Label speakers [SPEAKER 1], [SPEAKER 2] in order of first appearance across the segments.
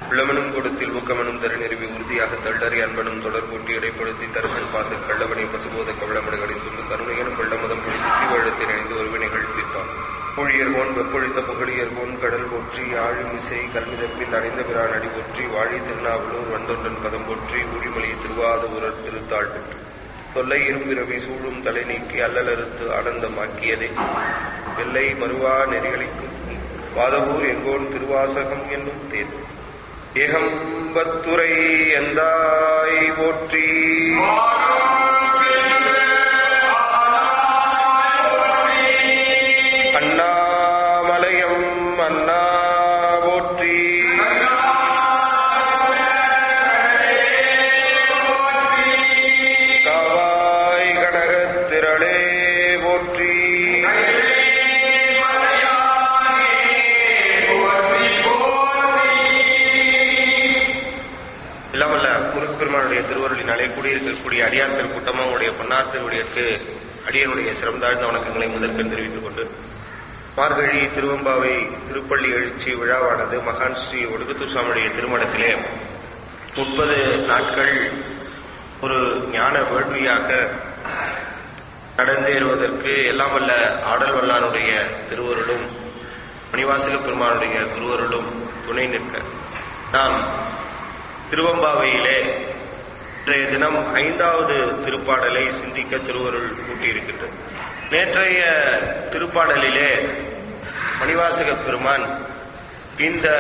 [SPEAKER 1] உள்ளமெனும் கொடுத்தில் ஊக்கமெனும் தரு நிறுவி உறுதியாக தள்ளறி அன்பனும் தொடர் கூட்டி இடைப்படுத்தி தருகன் பாசு கள்ளவனை பசுபோத கவளமடுகளில் துண்டு கருணையனும் வெள்ளமதம் பொடி சித்தி வழத்தில் இணைந்து ஒருவினைகள் தீர்த்தான் பொழியர்கோன் வெப்பொழித்த புகழியர்கோன் கடல் போற்றி ஆழி மிசை கல்மிதப்பில் அடைந்த பிரான் அடி போற்றி வாழி திருநாவலூர் வந்தொன்றன் பதம் போற்றி ஊழிமொழி திருவாத உரர் திருத்தாள் பெற்று தொல்லை இரும்பிறவி சூழும் தலை நீக்கி அல்லலறுத்து ஆனந்தமாக்கியதே வெள்ளை மறுவா நெறிகளிக்கும் வாதவூர் எங்கோன் திருவாசகம் என்னும் தேர் ஏகம்பத்துரை எந்தாய் போற்றி அண்ணாமலையம் அண்ணா போற்றி காவாய் கனகத் திரளே போற்றி இல்லாமல்ல குருப்பெருமானுடைய திருவருளினாலே கூடியிருக்கக்கூடிய அடியார் திருக்கூட்டமா உங்களுடைய பொன்னார் திருவடியற்கு அடியனுடைய சிறந்தாழ்ந்த வணக்கங்களை முதற்கண் தெரிவித்துக் கொண்டு மார்கழி திருவம்பாவை திருப்பள்ளி எழுச்சி விழாவானது மகான் ஸ்ரீ ஒடுகுத்து சுவாமியுடைய திருமணத்திலே முப்பது நாட்கள் ஒரு ஞான வேள்வியாக நடந்தேறுவதற்கு எல்லாம் வல்ல ஆடல் வல்லானுடைய திருவருளும் மணிவாசக பெருமானுடைய திருவருளும் துணை நிற்க நாம் திருவம்பாவையிலே இன்றைய தினம் ஐந்தாவது திருப்பாடலை சிந்திக்க திருவருள் கூட்டியிருக்கின்றது நேற்றைய திருப்பாடலிலே மணிவாசக பெருமான் இந்த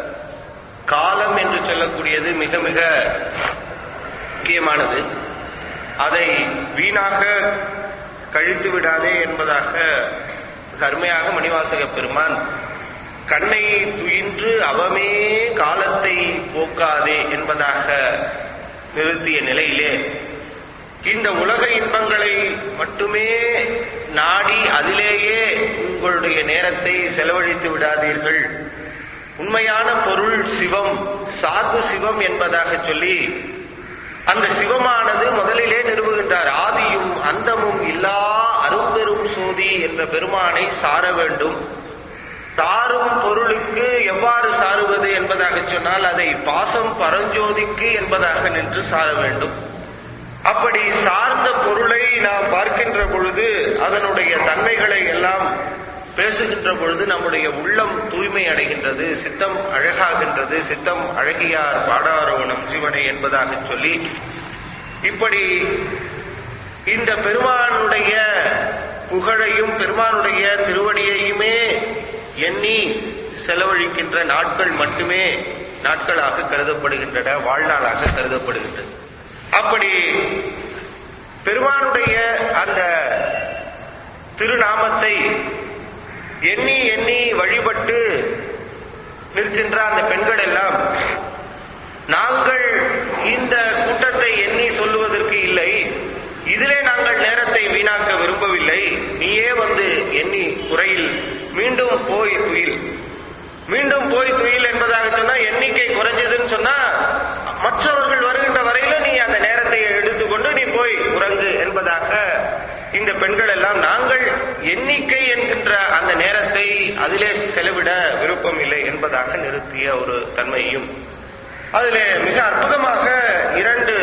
[SPEAKER 1] காலம் என்று சொல்லக்கூடியது மிக மிக முக்கியமானது அதை வீணாக கழித்து விடாதே என்பதாக மிக அருமையாக மணிவாசக பெருமான் கண்ணை துயின்று அவமே காலத்தை போக்காதே என்பதாக நிறுத்திய நிலையிலே இந்த உலக இன்பங்களை மட்டுமே நாடி அதிலேயே உங்களுடைய நேரத்தை செலவழித்து விடாதீர்கள் உண்மையான பொருள் சிவம் சார்பு சிவம் என்பதாக சொல்லி அந்த சிவமானது முதலிலே நிறுவுகின்றார் ஆதியும் அந்தமும் இல்லா அரும்பெரும் சோதி என்ற பெருமானை சார வேண்டும் சாரும் பொருளுக்கு எவ்வாறு சாருவது என்பதாக சொன்னால் அதை பாசம் பரஞ்சோதிக்கு என்பதாக நின்று சார வேண்டும் அப்படி சார்ந்த பொருளை நாம் பார்க்கின்ற பொழுது அதனுடைய தன்மைகளை எல்லாம் பேசுகின்ற பொழுது நம்முடைய உள்ளம் தூய்மை அடைகின்றது சித்தம் அழகாகின்றது சித்தம் அழகியார் பாடாரோணம் ஜீவனை என்பதாக சொல்லி இப்படி இந்த பெருமானுடைய புகழையும் பெருமானுடைய திருவடியையுமே எண்ணி செலவழிக்கின்ற நாட்கள் மட்டுமே நாட்களாக கருதப்படுகின்றன வாழ்நாளாக கருதப்படுகின்றது அப்படி பெருமானுடைய அந்த திருநாமத்தை எண்ணி எண்ணி வழிபட்டு நிற்கின்ற அந்த பெண்கள் எல்லாம் நாங்கள் இந்த கூட்டத்தை எண்ணி சொல்லுவதற்கு இல்லை இதிலே நாங்கள் நேரத்தை வீணாக்க விரும்பவில்லை நீயே வந்து எண்ணி குறையில் மீண்டும் போய் துயில் மீண்டும் போய் துயில் என்பதாக சொன்னா எண்ணிக்கை குறைஞ்சதுன்னு சொன்னா மற்றவர்கள் வருகின்ற வரையில நீ அந்த நேரத்தை எடுத்துக்கொண்டு நீ போய் உறங்கு என்பதாக இந்த பெண்கள் எல்லாம் நாங்கள் எண்ணிக்கை என்கின்ற அந்த நேரத்தை அதிலே செலவிட விருப்பம் இல்லை என்பதாக நிறுத்திய ஒரு தன்மையும் அதிலே மிக அற்புதமாக இரண்டு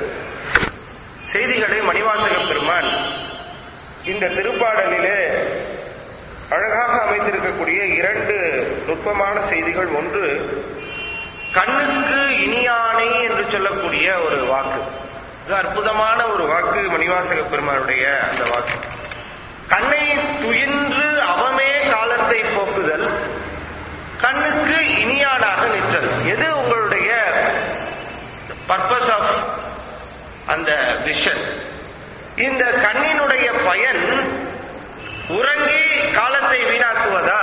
[SPEAKER 1] செய்திகளை மணிவாசக பெருமான் இந்த திருப்பாடலிலே அழகாக அமைந்திருக்கக்கூடிய இரண்டு நுட்பமான செய்திகள் ஒன்று கண்ணுக்கு இனியானை என்று சொல்லக்கூடிய ஒரு வாக்கு மிக அற்புதமான ஒரு வாக்கு மணிவாசக பெருமானுடைய அந்த வாக்கு கண்ணை துயின்று அவமே காலத்தை போக்குதல் கண்ணுக்கு இனியானாக நிற்றல் எது உங்களுடைய பர்பஸ் ஆஃப் அந்த விஷன் இந்த கண்ணினுடைய பயன் உறங்கி காலத்தை வீணாக்குவதா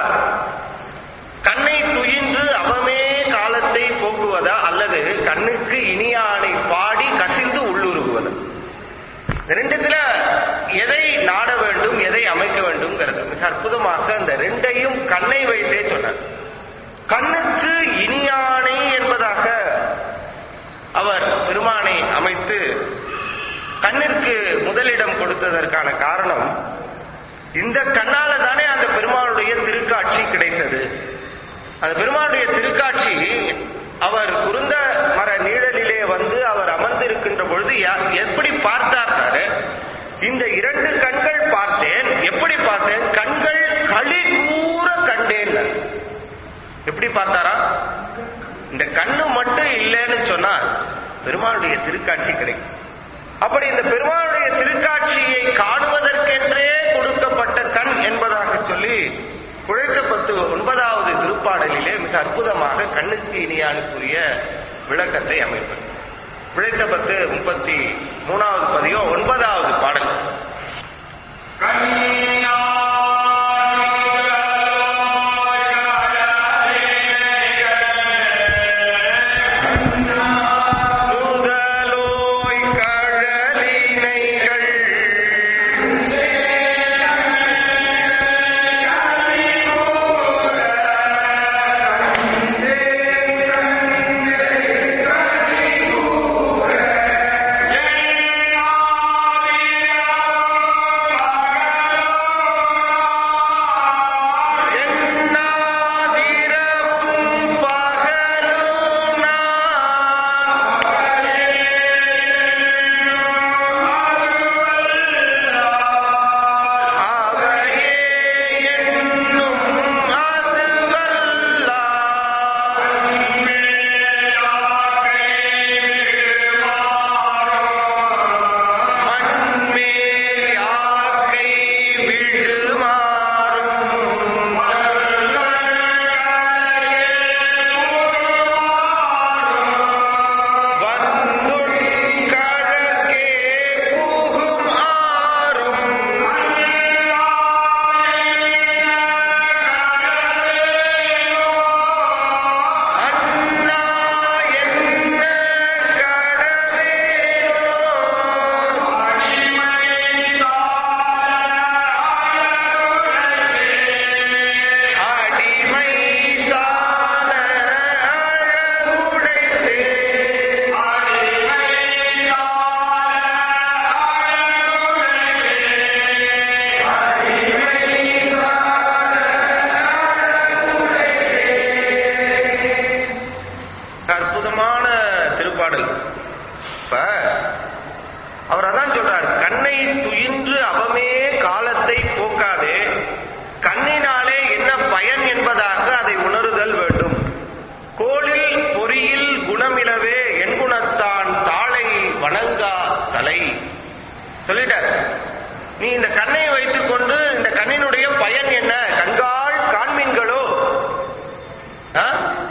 [SPEAKER 1] கண்ணை துயின்று அவமே காலத்தை போக்குவதா அல்லது கண்ணுக்கு இனியானை பாடி கசிந்து உள்ளுருகுவதா இந்த ரெண்டுத்துல எதை நாட வேண்டும் எதை அமைக்க வேண்டும்ங்கிறது மிக அற்புதமாக இந்த ரெண்டையும் கண்ணை வைத்தே சொன்னார் கண்ணுக்கு இனியானை என்பதாக அவர் பெருமானை அமைத்து கண்ணிற்கு முதலிடம் கொடுத்ததற்கான காரணம் இந்த கண்ணால தானே அந்த பெருமானுடைய திருக்காட்சி கிடைத்தது அந்த பெருமானுடைய திருக்காட்சி அவர் இந்த இரண்டு கண்கள் பார்த்தேன் எப்படி பார்த்தேன் கண்கள் களி கூற கண்டேன் எப்படி பார்த்தாரா இந்த கண்ணு மட்டும் இல்லைன்னு சொன்னா பெருமாளுடைய திருக்காட்சி கிடைக்கும் அப்படி இந்த பெருமாளுடைய திருக்காட்சியை காணுவதற்கென்றே கொடுக்கப்பட்ட கண் என்பதாக சொல்லி குழைத்த பத்து ஒன்பதாவது திருப்பாடலிலே மிக அற்புதமாக கண்ணுக்கு இனியானுக்குரிய விளக்கத்தை அமைப்பது பிழைத்த பத்து முப்பத்தி மூணாவது பதியோ ஒன்பதாவது பாடல் முதலோய் கழலினைகள் என்னாதிரவும் பகலும் நான் அவையே என்னும் அதுவல்லார். மண்மேல் யாக்கை விழுமாறும் வந்துள் கடற்கே புகும் ஆறும் அண்ணா என்ன கடவேனோ அடிமை சால அழகுடைத்தே அற்புதமான திருப்பாடல் இப்ப அவர் அதான் சொல்றார் கண்ணை துயின்று அவமே காலத்தை போக்காதே கண்ணினாலே என்ன பயன் என்பதாக அதை உணருதல் வேண்டும் கோளில் பொறியில் குணமிலவே என் குணத்தான் தாளை வணங்கா தலை சொல்லிட்டார் நீ இந்த கண்ணை வைத்துக் கொண்டு இந்த கண்ணினுடைய பயன் என்ன கண்காள் காண்மீன்களோ ஆ?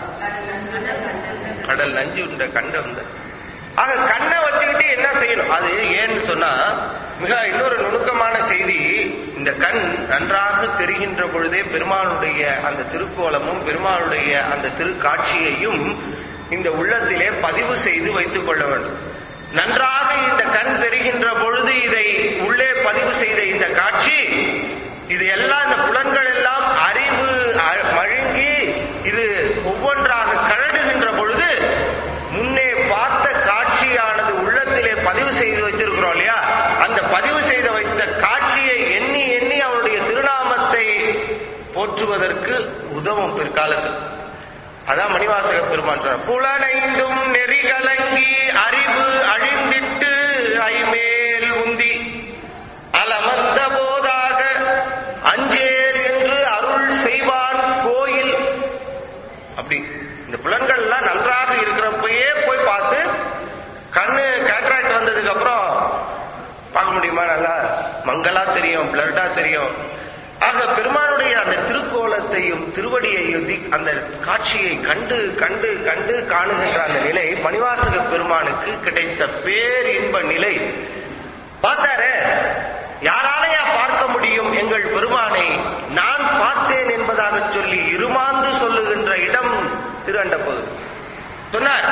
[SPEAKER 1] கடல் நஞ்சு உண்ட கண்ட வந்த ஆக கண்ணை வச்சுக்கிட்டு என்ன செய்யணும் அது ஏன்னு சொன்னா மிக இன்னொரு நுணுக்கமான செய்தி இந்த கண் நன்றாக தெரிகின்ற பொழுதே பெருமானுடைய அந்த திருக்கோலமும் பெருமானுடைய அந்த திருக்காட்சியையும் இந்த உள்ளத்திலே பதிவு செய்து வைத்துக் கொள்ள வேண்டும் நன்றாக இந்த கண் தெரிகின்ற பொழுது இதை உள்ளே பதிவு செய்த இந்த காட்சி இது எல்லாம் இந்த புலன்கள் எல்லாம் அறிவு அ- மழுங்கி இது ஒவ்வொன்றாக கரடுகின்ற பொழுது முன்னே பார்த்த காட்சியானது உள்ளத்திலே பதிவு செய்து வைத்திருக்கிறோம் இல்லையா அந்த பதிவு செய்து வைத்த காட்சியை எண்ணி எண்ணி அவருடைய திருநாமத்தை போற்றுவதற்கு உதவும் பிற்காலத்தில் அதான் மணிவாசக பெருமான் சொல்றார். புலனைந்தும் நெறிகலங்கி அறிவு அழிந்திட்டு ஐமேல் உந்தி அலமந்த போதாக அஞ்சேல் என்று அருள் செய்வான் கோயில் அப்படி இந்த புலன்கள் எல்லாம் நன்றாக இருக்கிறப்பயே போய் பார்த்து கண்ணு கேட்ராக்ட் வந்ததுக்கு அப்புறம் பார்க்க முடியுமா நல்லா மங்களா தெரியும் பிளர்டா தெரியும் ஆக பெருமானுடைய அந்த திருக்கோலத்தையும் திருவடியையும் தி- அந்த காட்சியை கண்டு கண்டு கண்டு காணுகின்ற அந்த நிலை மணிவாசக பெருமானுக்கு கிடைத்த பேரின்ப நிலை பார்த்தாரே யாராலையா பார்க்க முடியும் எங்கள் பெருமானை நான் பார்த்தேன் என்பதாக சொல்லி இருமாந்து சொல்லுகின்ற இடம் திருஅண்டப்பது சொன்னார்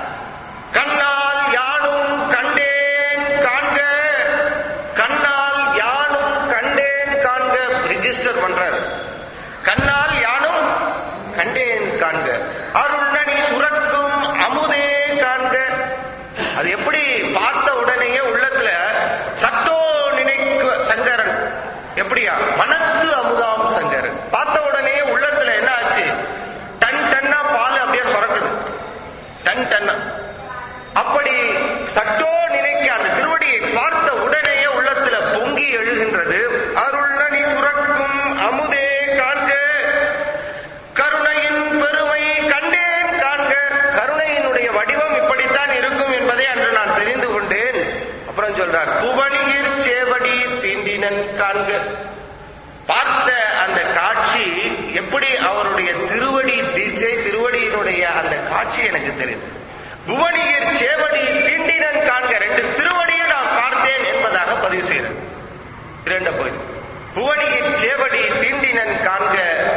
[SPEAKER 1] கண்ணால் யானும் கண்டேன் காண்க கண்ணால் யானும் கண்டேன் காண்க ரிஜிஸ்டர் பண்றார் கண்ணால் யானும் கண்டேன் காண்க அருள்நனி சுரக்கும் அமுதே காண்க அது எப்படி பார்த்த உடனேயே உள்ளத்துல சத்தோ நினைக்க சங்கரன் எப்படியா மனத்து அமுதாம் சங்கரன் பார்த்த உடனேயே உள்ளத்துல என்ன ஆச்சு டன் டன்னா பால் அப்படியே சுரக்குது டன் டன்னா அப்படி சட்டோ நினைக்க அந்த திருவடியை பார்த்த உடனேயே உள்ளத்துல சிவத்தினுடைய அந்த காட்சி எனக்கு தெரியுது புவனியர் சேவடி தீண்டினன் காண்க ரெண்டு திருவடியும் நான் பார்த்தேன் என்பதாக பதிவு செய்கிறேன் இரண்ட போய் புவனியர் சேவடி தீண்டினன் காண்க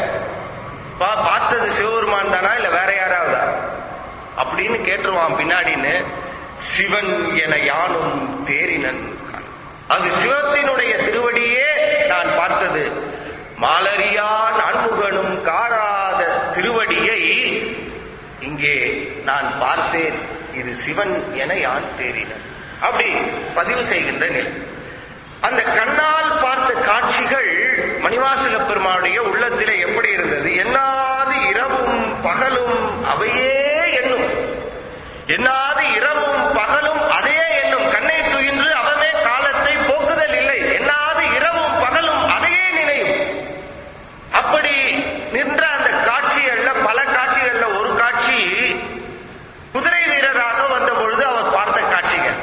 [SPEAKER 1] பா- பார்த்தது சிவபெருமான் தானா இல்ல வேற யாராவதா அப்படின்னு கேட்டுருவான் பின்னாடின்னு சிவன் என யானும் தேரினன் காண். அது சிவத்தினுடைய திருவடியே நான் பார்த்தது மாலரியா நான்முகனும் காணாத திருவடியை இங்கே நான் பார்த்தேன் இது சிவன் என யான் தேறினன் அப்படி பதிவு செய்கின்ற நிலை அந்த கண்ணால் பார்த்த காட்சிகள் மணிவாசக பெருமானுடைய உள்ளத்திலே எப்படி இருந்தது என்னாது இரவும் பகலும் அவையே எண்ணும் என்னாது இரவும் பகலும் அதே எண்ணும் கண்ணை துயின்று அவமே காலத்தை போக்குதல் இல்லை என்னாது இரவும் பகலும் அதையே நினையும் அப்படி நின்ற அந்த காட்சிகள்ல பல காட்சிகள்ல ஒரு காட்சி குதிரை வீரராக வந்த பொழுது அவர் பார்த்த காட்சிகள்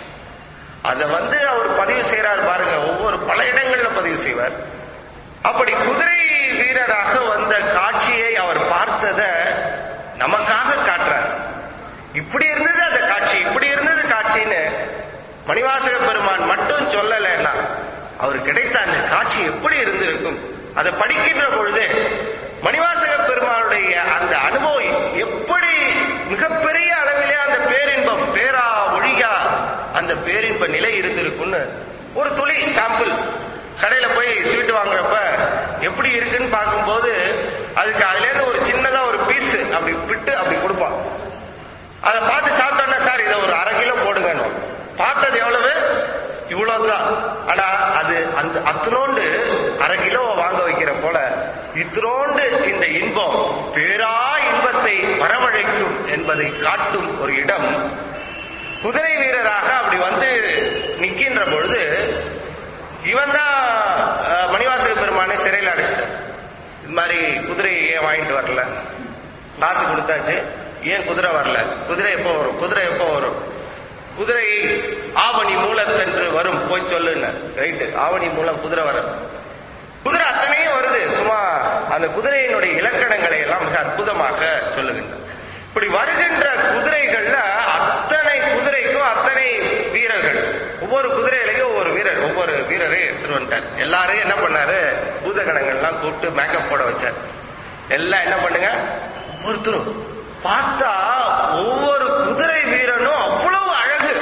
[SPEAKER 1] அத வந்து அவர் பதிவு செய்யறார் பாருங்க ஒவ்வொரு பல இடங்கள்ல பதிவு செய்வார் அப்படி குதிரை வீரராக வந்த காட்சியை அவர் பார்த்தத நமக்காக காட்டுறார் இப்படி இருந்தது அந்த காட்சி இப்படி இருந்தது காட்சின்னு மணிவாசக பெருமான் மட்டும் சொல்லலைன்னா அவர் கிடைத்த அந்த காட்சி எப்படி இருந்திருக்கும் அதை படிக்கின்ற பொழுது மணிவாசக பெருமானுடைய அந்த அனுபவம் எப்படி மிகப்பெரிய அளவிலே அந்த பேரின்பம் பேரா ஒழியா அந்த பேரின்ப நிலை இருந்திருக்கும்னு ஒரு துளி சாம்பிள் கடையில போய் ஸ்வீட் வாங்குறப்ப எப்படி இருக்குன்னு பார்க்கும்போது அதுக்கு அதுல இருந்து ஒரு சின்னதா ஒரு பீஸ் அப்படி பிட்டு அப்படி கொடுப்பான் அதை பார்த்து சாப்பிட்டோன்னா சார் இதை ஒரு அரை கிலோ போடுங்கன்னு பார்த்தது எவ்வளவு இவ்வளவுதான் ஆனா அது அந்த அத்தனோண்டு அரை கிலோ வாங்க வைக்கிற போல இத்தனோண்டு இந்த இன்பம் பேரா இன்பத்தை வரவழைக்கும் என்பதை காட்டும் ஒரு இடம் குதிரை வீரராக அப்படி வந்து நிக்கின்ற பொழுது இவன் தான் மணிவாசக பெருமானை சிறையில் அடைச்சிட்டான் இது மாதிரி குதிரையை ஏன் வாங்கிட்டு வரல காசு கொடுத்தாச்சு ஏன் குதிரை வரல குதிரை எப்போ வரும் குதிரை எப்போ வரும் குதிரை ஆவணி மூலத்தன்று வரும் போய் சொல்லுங்க ரைட்டு ஆவணி மூலம் குதிரை வரும் குதிரை அத்தனையும் வருது சும்மா அந்த குதிரையினுடைய இலக்கணங்களை எல்லாம் மிக அற்புதமாக சொல்லுகின்றன இப்படி வருகின்ற குதிரைகள்ல அத்தனை குதிரைக்கும் அத்தனை வீரர்கள் ஒவ்வொரு குதிரையிலையும் ஒவ்வொரு வீரர் ஒவ்வொரு வீரரையும் எடுத்துட்டு வந்துட்டார் எல்லாரையும் என்ன பண்ணாரு பூதகணங்கள்லாம் கூப்பிட்டு மேக்கப் போட வச்சார் எல்லாம் என்ன பண்ணுங்க ஒவ்வொருத்தரும் பார்த்தா ஒவ்வொரு குதிரை வீரனும் அவ்வளவு அழகு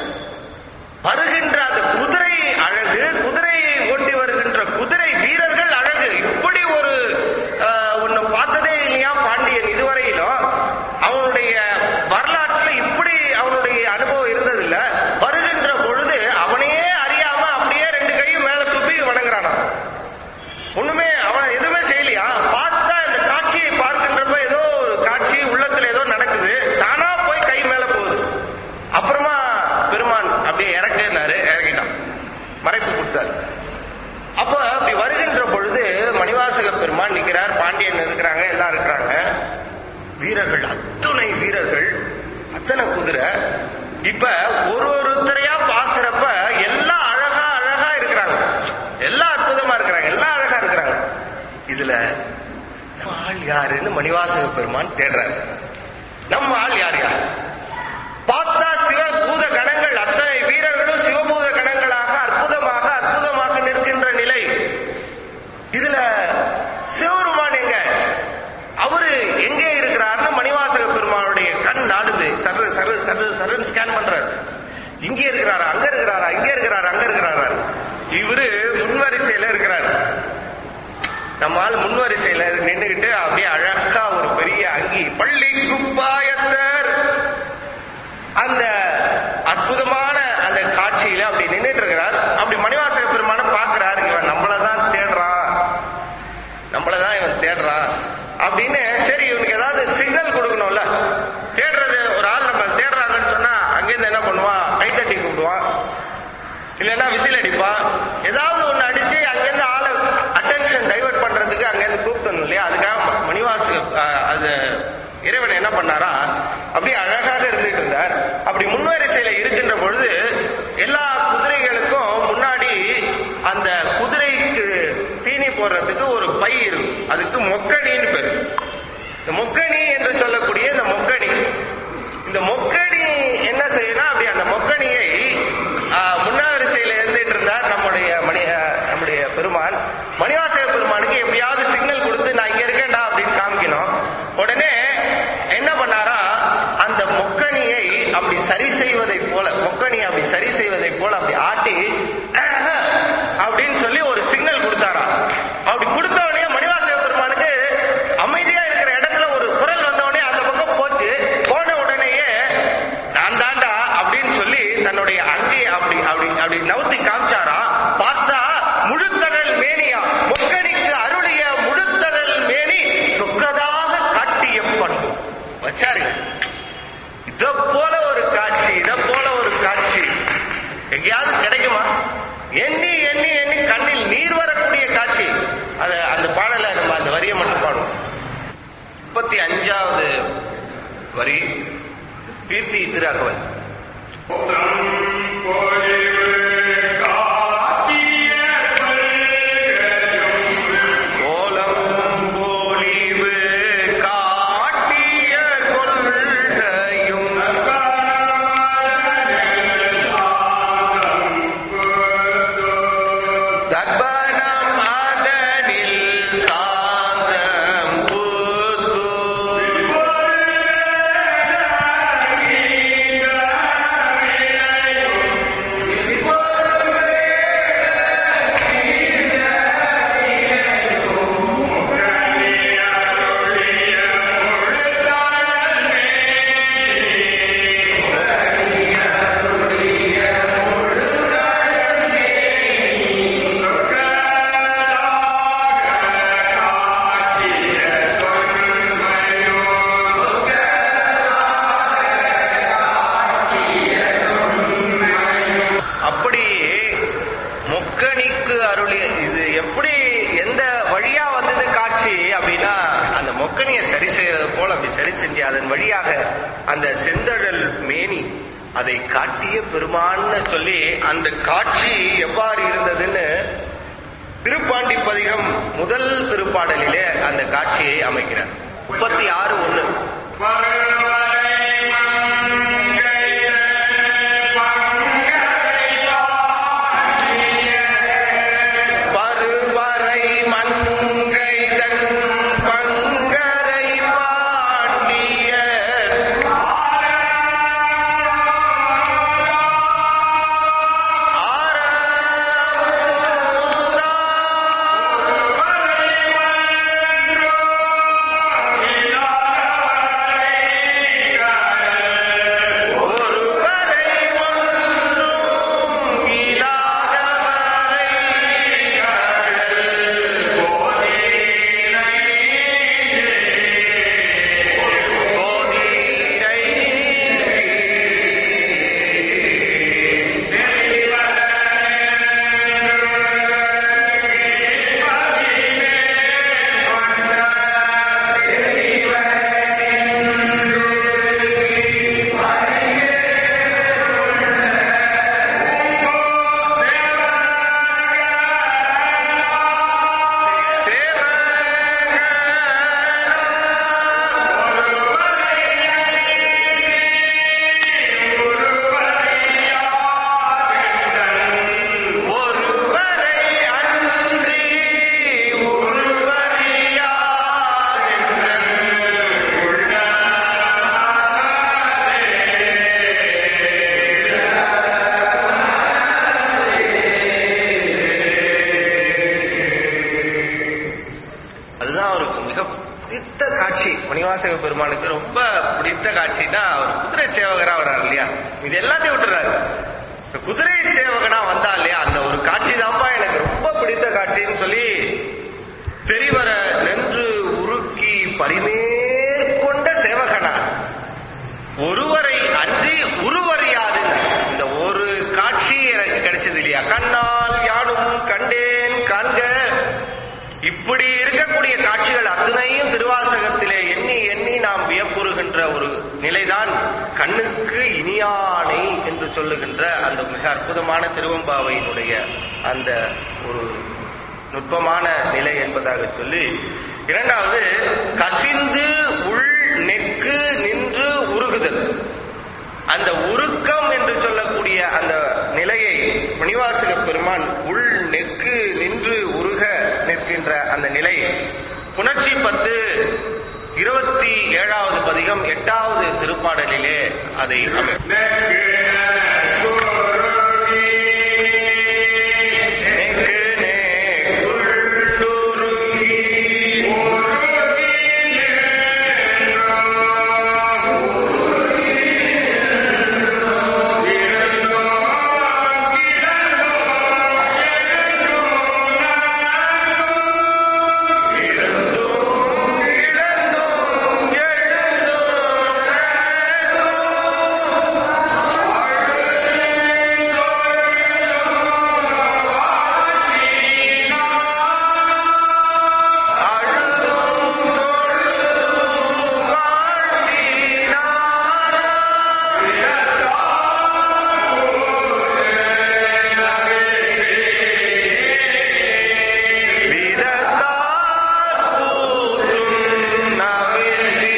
[SPEAKER 1] வருகின்ற அந்த குதிரை அழகு குதிரையை ஓட்டி வருகின்ற குதிரை வீரர்கள் அழகு இப்படி ஒரு ஆஹ், ஒண்ணு பார்த்ததே இல்லையா பாண்டியன் இதுவரையிலும் அவனுடைய வரலாற்றுல இப்படி அவனுடைய அனுபவம் இருந்ததில்ல வருகின்ற பொழுது அவனையே அறியாம அப்படியே ரெண்டு கையும் மேல துப்பி வணங்குறானாம் ஒண்ணுமே அவன் எதுவுமே செய்யலையா பார்த்தா இந்த காட்சியை பார்க்கின்றப்ப ஏதோ ஒரு காட்சி உள்ளத்துல ஏதோ நடக்குது தானா போய் கை மேல போகுது அப்புறமா பெருமான் அப்படியே இறக்குனாரு இறக்கிட்டான் மறைப்பு கொடுத்தாரு அப்ப அப்படி வருகின்ற பொழுது மணிவாசக பெருமான் நிக்கிறார் பாண்டியன் இருக்கிறாங்க எல்லாம் இருக்கிறாங்க வீரர்கள் அத்துணை வீரர்கள் அத்தனை குதிரை இப்ப ஒரு ஒருத்தரையா பாக்குறப்ப எல்லாம் அழகா அழகா இருக்கிறாங்க எல்லாம் அற்புதமா இருக்கிறாங்க எல்லாம் அழகா இருக்கிறாங்க இதுல நம்ம ஆள் யாருன்னு மணிவாசக பெருமான் தேடுறாரு நம்ம ஆள் யார் யார் பார்த்தா சிவபூத கணங்கள் அத்தனை வீரர்களும் சிவபூத கணங்களாக அற்புதமாக அற்புதமாக நிற்கின்ற நிலை இதுல சிவபெருமான் எங்க அவரு எங்கே இருக்கிறார்னு மணிவாசக பெருமானுடைய கண் நாடுது சரு சரு சரு சருன்னு ஸ்கேன் பண்றாரு இங்கே இருக்கிறாரா அங்க இருக்கிறாரா இங்க இருக்கிறாரா அங்க இருக்கிறாரா இவரு முன்வரிசையில இருக்கிறாரு நம்ம ஆள் முன்வரிசையில நின்றுகிட்டு அப்படியே அழகா ஒரு பெரிய அங்கி பள்ளி குப்பாயத்தர் அந்த அற்புதமான அந்த காட்சியில அப்படி நின்றுட்டு இருக்கிறார் அப்படி மணிவாசக பெருமான பாக்குறாரு இவன் நம்மளதான் தேடுறான் நம்மளதான் இவன் தேடுறான் அப்படின்னு சரி இவனுக்கு ஏதாவது சிக்னல் கொடுக்கணும்ல தேடுறது ஒரு ஆள் நம்ம தேடுறாங்கன்னு சொன்னா அங்கிருந்து என்ன பண்ணுவான் கைத்தட்டி கூப்பிடுவான் இல்லைன்னா விசில் அடிப்பான் ஏதாவது ஒண்ணு அடிச்சு அங்கிருந்து ஆளை அட்டென்ஷன் டைவர்ட் பண்றதுக்கு அங்கிருந்து கூப்பிட்டணும் இல்லையா அதுக்காக ம- மணிவாசு அஹ், அது இறைவன் என்ன பண்ணாரா அப்படியே அழகாக இருந்துட்டு இருந்தார் அப்படி முன்வரிசையில இருக்கின்ற பொழுது எல்லா குதிரைகளுக்கும் முன்னாடி அந்த குதிரைக்கு தீனி போடுறதுக்கு ஒரு பை இருக்கும் அதுக்கு மொக்கணின்னு பேரு இந்த முக்கணி என்று சொல்லக்கூடிய இந்த முக்கணி இந்த முக்கணி என்ன செய்யணும் அப்படி அந்த முக்கணியை ஆஹ், முன்னாவரிசையில இருந்துட்டு இருந்தார் நம்முடைய மணி ஆஹ், நம்முடைய பெருமான் மணிவாசக பெருமானுக்கு எப்படியாவது சிக்னல் கொடுத்து நான் இங்க இருக்கேன்டா அப்படின்னு காமிக்கணும் உடனே என்ன பண்ணாரா அந்த முக்கணியை அப்படி சரி செய்வதை போல முக்கணியை அப்படி சரி செய்வதை போல அப்படி ஆட்டி "அஹ்" அப்படின்னு சொல்லி ஒரு சிக்னல் கொடுத்தாரா அப்படி கொடுத்த உடனே மணிவாசக பெருமானுக்கு அமைதியா இருக்கிற இடத்துல ஒரு குரல் வந்த உடனே அந்த பக்கம் போச்சு போன உடனேயே நான் தாண்டா அப்படின்னு சொல்லி தன்னுடைய அங்கேயே அப்படி அப்படி அப்படி நவுத்தி காமிச்சாரா பார்த்தா முழுத்தடல் மேனியா முக்கணிக்கு அருளிய முழுத்தடல் மேனி சொக்கதாக காட்டிய பண்பு வச்சாருங்க இத போல ஒரு காட்சி இத போல ஒரு காட்சி எங்கேயாவது கிடைக்குமா எண்ணி எண்ணி எண்ணி கண்ணில் நீர் வரக்கூடிய காட்சி அத அந்த பாடல நம்ம அந்த வரியை மட்டும் பாடுவோம் முப்பத்தி அஞ்சாவது வரி கீர்த்தி திருராகவன் கோலம் பொலிவு காட்டிய கொள்கையும் தர்ப்பணம் அதனில் சாந்தம் பூத்து அப்படி மொக்கணிக்கு அருளிய இது எப்படி எந்த வழியா வந்தது காட்சி அப்படின்னா அந்த மொக்கணிய சரி செய்யறது போல அப்படி சரி செஞ்சு அதன் வழியாக அந்த செந்தழல் மேனி அதை காட்டிய பெருமான்னு சொல்லி அந்த காட்சி எவ்வாறு இருந்ததுன்னு திருப்பாண்டி பதிகம் முதல் திருப்பாடலிலே அந்த காட்சியை அமைக்கிறார் முப்பத்தி ஆறு ஒண்ணு பருவரை மங்கை தன் பங்கரை பாண்டியர் ஒருவரை ஒன்றும் இல்லாதவரை கோதீரை ஒருவரை அன்றி அதுதான் அவருக்கு மிக பிடித்த காட்சி மணிவாசக பெருமானுக்கு ரொம்ப பிடித்த காட்சின்னா அவர் குதிரை சேவகரா வர்றாரு இல்லையா இது எல்லாத்தையும் விட்டுறாரு இந்த குதிரை சேவகனா வந்தா இல்லையா அந்த ஒரு காட்சி தான்ப்பா எனக்கு ரொம்ப பிடித்த காட்சின்னு சொல்லி தெரிவர நின்று உருக்கி பரிமேற்கொண்ட சேவகனா ஒருவரை அன்றி உருவறியாது இந்த ஒரு காட்சி எனக்கு கிடைச்சது இல்லையா கண்ணால் யானும் கண்டேன் காண்க இப்படி இருக்கக்கூடிய காட்சிகள் அத்தனையும் திருவாசகத்திலே எண்ணி எண்ணி நாம் வியப்புறுகின்ற ஒரு நிலைதான் கண்ணுக்கு இனியானை என்று சொல்லுகின்ற அந்த மிக அற்புதமான திருவம்பாவையினுடைய அந்த ஒரு நுட்பமான நிலை என்பதாக சொல்லி இரண்டாவது கசிந்து உள் நெக்கு நின்று உருகுதல் அந்த உருக்கம் என்று சொல்லக்கூடிய அந்த நிலையை மணிவாசக பெருமான் உள் நெக்கு நின்று உருக நிற்கின்ற அந்த நிலை புணர்ச்சி பத்து இருபத்தி ஏழாவது பதிகம் எட்டாவது திருப்பாடலிலே அதை அமை நெக்கு நெக்குள்ளுருகி இழந்தும் எழுந்தும் அழுதும் தொழுதும் வாழ்த்தினாரா விரதார் பூத்தும் நவிழ்ச்சி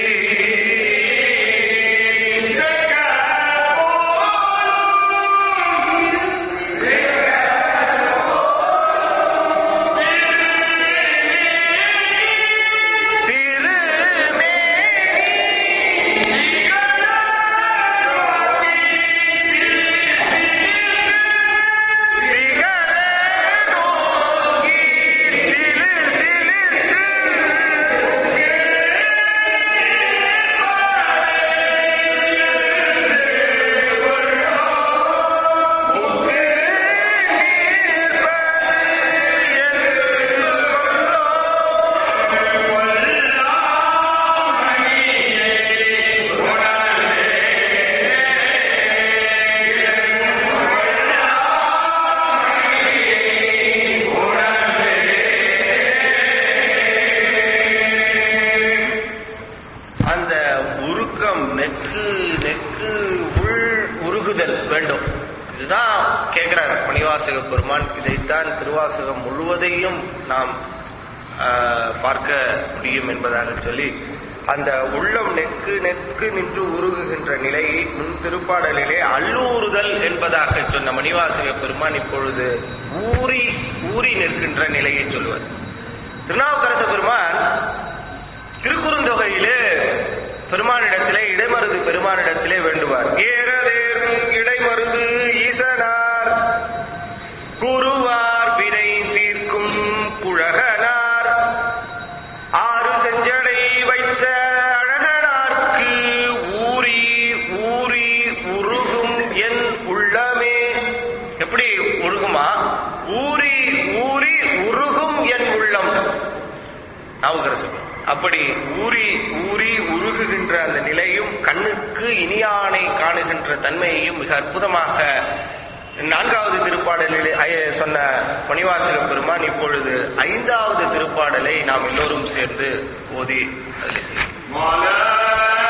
[SPEAKER 1] அந்த உருக்கம் நெக்கு நெக்கு உள் உருகுதல் வேண்டும் இதுதான் கேட்கிறார் மணிவாசக பெருமான் இதைத்தான் திருவாசகம் முழுவதையும் நாம் ஆஹ், பார்க்க முடியும் என்பதாக சொல்லி அந்த உள்ளம் நெக்கு நெக்கு நின்று உருகுகின்ற நிலையை முன் திருப்பாடலிலே அல்லூறுதல் என்பதாக சொன்ன மணிவாசக பெருமான் இப்பொழுது ஊறி ஊறி நிற்கின்ற நிலையை சொல்லுவார் திருநாவுக்கரச பெருமான் திருக்குறுந்தொகையிலே பெருமானிடத்திலே இடைமருது பெருமானிடத்திலே வேண்டுவார் ஏறதேறும் இடைமருது ஈசனார் குருவார் வினை தீர்க்கும் குழகனார் ஆறு செஞ்சடை வைத்த அழகனார்க்கு ஊறி ஊறி உருகும் என் உள்ளமே எப்படி உருகுமா ஊறி ஊறி உருகும் என் உள்ளம் நாவுக்கரசு அப்படி ஊறி ஊறி உருகுகின்ற அந்த நிலையும் கண்ணுக்கு இனியானை காணுகின்ற தன்மையையும் மிக அற்புதமாக நான்காவது திருப்பாடலில் ஐ- சொன்ன பணிவாசக பெருமான் இப்பொழுது ஐந்தாவது திருப்பாடலை நாம் எல்லோரும் சேர்ந்து ஓதி அதில் செய்வோம்.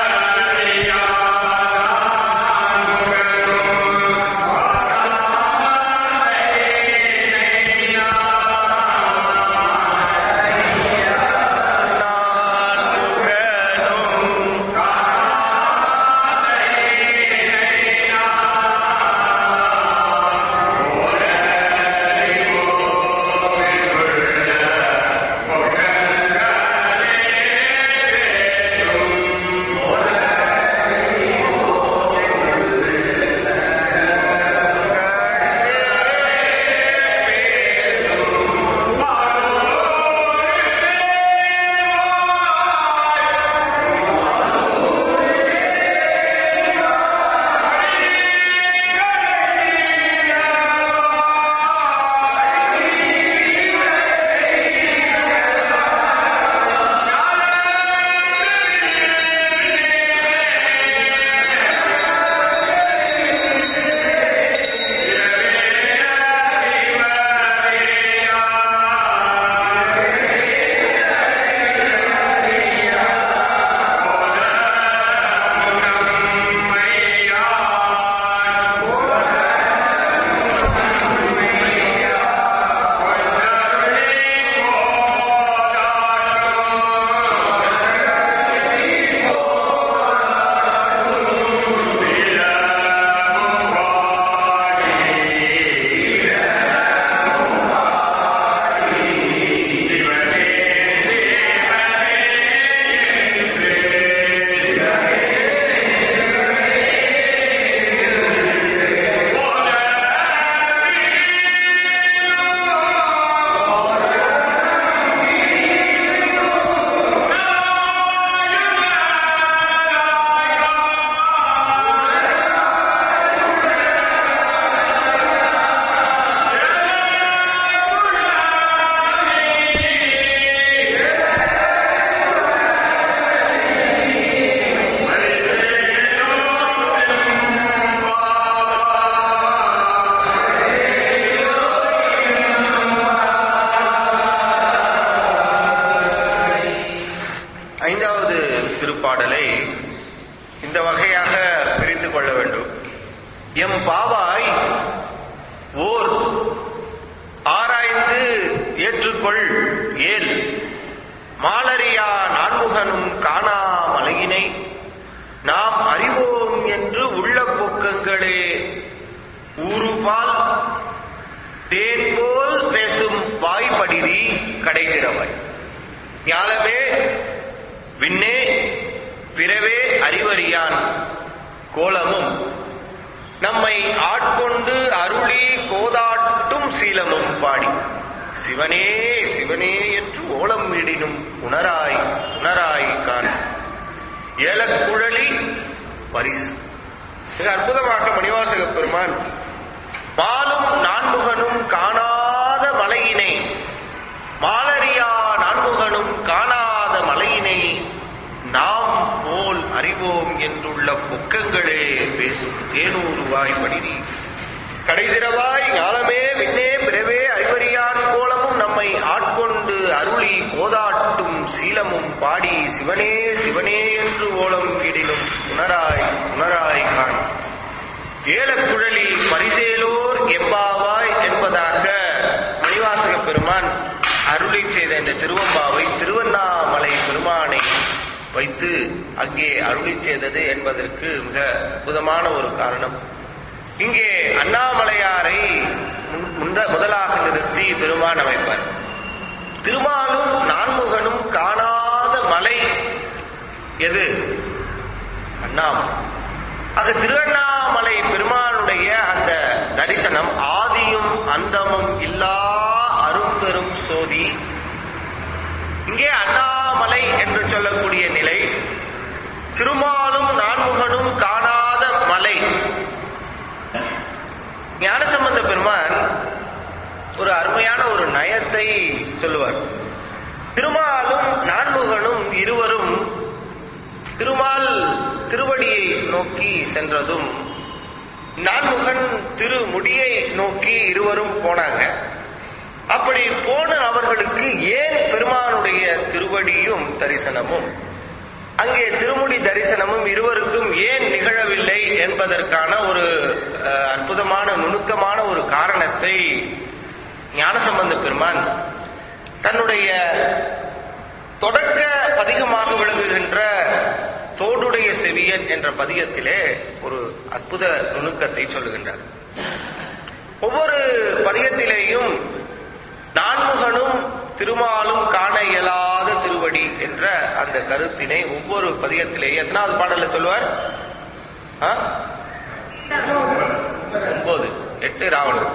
[SPEAKER 1] நான்முகனும் இந்த வகையாக பிரித்து கொள்ள வேண்டும் எம் பாவாய் ஓர் ஆராய்ந்து ஏற்றுக்கொள் ஏல் மாலரியா நான்முகனும் காணா மலையினை நாம் அறிவோம் என்று உள்ள பொக்கங்களே ஊறுபால் தேன் போல் பேசும் வாய்ப்படிரி கடைகிறவாய் ஞாலமே விண்ணே பிறவே அறிவறியான் கோலமும் நம்மை ஆட்கொண்டு அருளி கோதாட்டும் சீலமும் பாடி சிவனே சிவனே என்று ஓலம் விடினும் உணராய் உணராய் காண் ஏலக்குழலி பரிசு மிக அற்புதமாக மணிவாசக பெருமான் பாலும் நான்முகனும் காணாத மலையினை மாலரியா நான்முகனும் காணாத மலையினை நாம் போல் அறிவோம் என்றுள்ள பொக்கங்களே பேசும் தேனூருவாய் படினி கடைதிரவாய் ஞாலமே விண்ணே பிறவே அறிவறியான் கோலமும் நம்மை ஆட்கொண்டு அருளி கோதாட்டும் சீலமும் பாடி சிவனே சிவனே என்று ஓலம் இடினும் உணராய் உணராய் காண் ஏலக்குழலி பரிசேலோர் எம்பாவாய் என்பதாக மணிவாசக பெருமான் அருளி செய்த இந்த திருவம்பாவை திருவண்ணாமலை பெருமானை வைத்து அங்கே அருளி செய்தது என்பதற்கு மிக அற்புதமான ஒரு காரணம் இங்கே அண்ணாமலையாரை முன்- முந்த- முதலாக நிறுத்தி பெருமான் அமைப்பார் திருமாலும் நான்முகனும் காணாத மலை எது அண்ணாமலை அது திருவண்ணாமலை பெருமானுடைய அந்த தரிசனம் ஆதியும் அந்தமும் இல்லா அரும்பெரும் சோதி இங்கே அண்ணாமலை என்று சொல்லக்கூடிய நிலை திருமாலும் நான்முகனும் காணாத மலை ஞானசம்பந்த பெருமான் ஒரு அருமையான ஒரு நயத்தை சொல்லுவார் திருமாலும் நான்முகனும் இருவரும் திருமால் திருவடியை நோக்கி சென்றதும் நான்முகன் திருமுடியை நோக்கி இருவரும் போனாங்க அப்படி போன அவர்களுக்கு ஏன் பெருமானுடைய திருவடியும் தரிசனமும் அங்கே திருமுடி தரிசனமும் இருவருக்கும் ஏன் நிகழவில்லை என்பதற்கான ஒரு அஹ், அற்புதமான நுணுக்கமான ஒரு காரணத்தை ஞானசம்பந்த பெருமான் தன்னுடைய தொடக்க பதிகமாக விளங்குகின்ற தோடுடைய செவியன் என்ற பதிகத்திலே ஒரு அற்புத நுணுக்கத்தை சொல்லுகின்றார் ஒவ்வொரு பதிகத்திலேயும் நான்முகனும் திருமாலும் காண இயலாத திருவடி என்ற அந்த கருத்தினை ஒவ்வொரு பதிகத்திலேயும் எத்தனாவது பாடல்ல சொல்லுவார் ஆ? ஒன்பது எட்டு ராவணன்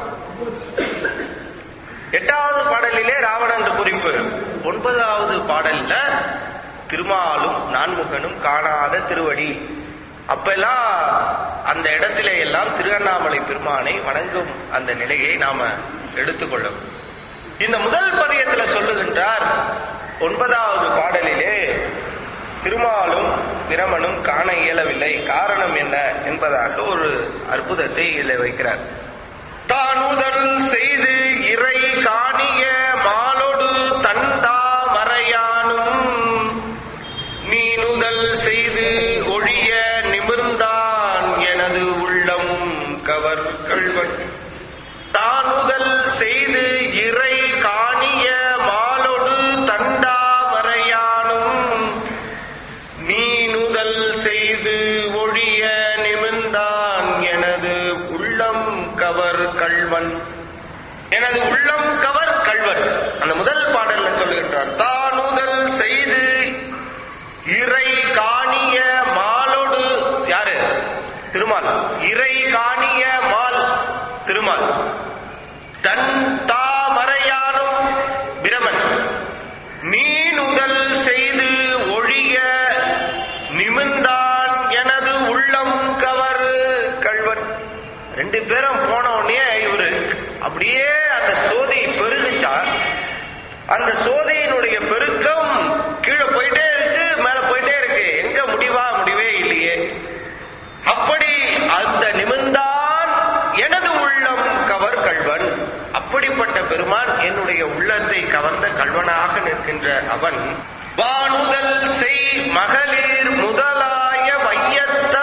[SPEAKER 1] எட்டாவது பாடலிலே ராவணன் என்று குறிப்பு ஒன்பதாவது பாடல்ல திருமாலும் நான்முகனும் காணாத திருவடி அப்பெல்லாம் அந்த இடத்திலே எல்லாம் திருவண்ணாமலை பெருமானை வணங்கும் அந்த நிலையை நாம எடுத்துக்கொள்ளும் இந்த முதல் பதியத்துல சொல்லுகின்றார் ஒன்பதாவது பாடலிலே திருமாலும் பிரமனும் காண இயலவில்லை காரணம் என்ன என்பதாக ஒரு அற்புதத்தை இதில் வைக்கிறார் தானுதல் செய்து இறை காணிய மாலொடு தந்தா மறையானும் மீனுதல் செய்து ஒழிய நிமிர்ந்தான் எனது உள்ளம் கவர் கள்வன் தானுதல் செய்து இறை காணிய மாலொடு தண்டா மறையானும் மீனுதல் செய்து ஒழிய நிமிர்ந்தான் எனது உள்ளம் கவர் கள்வன் எனது உள்ளம் கவர் கள்வன் அந்த முதல் பாடல்ல சொல்லுகின்றார் தானுதல் செய்து இறை காணிய மாலோடு யாரு திருமால் இறை காணிய மால் திருமால் தன் தாமரையானும் பிரமன் மீனுதல் செய்து ஒழிய நிமிர்ந்தான் எனது உள்ளம் கவர் கள்வன் ரெண்டு பேரும் போன உடனே இவரு அப்படியே அந்த சோதி பெருகுச்சா அந்த சோதியினுடைய பெருக்கம் கீழே போயிட்டே இருக்கு மேல போயிட்டே இருக்கு எங்க முடிவா முடிவே இல்லையே அப்படி அந்த நிமிர்ந்தான் எனது உள்ளம் கவர் கள்வன் அப்படிப்பட்ட பெருமான் என்னுடைய உள்ளத்தை கவர்ந்த கள்வனாக நிற்கின்ற அவன் வானுதல் செய் மகளிர் முதலாய வையத்த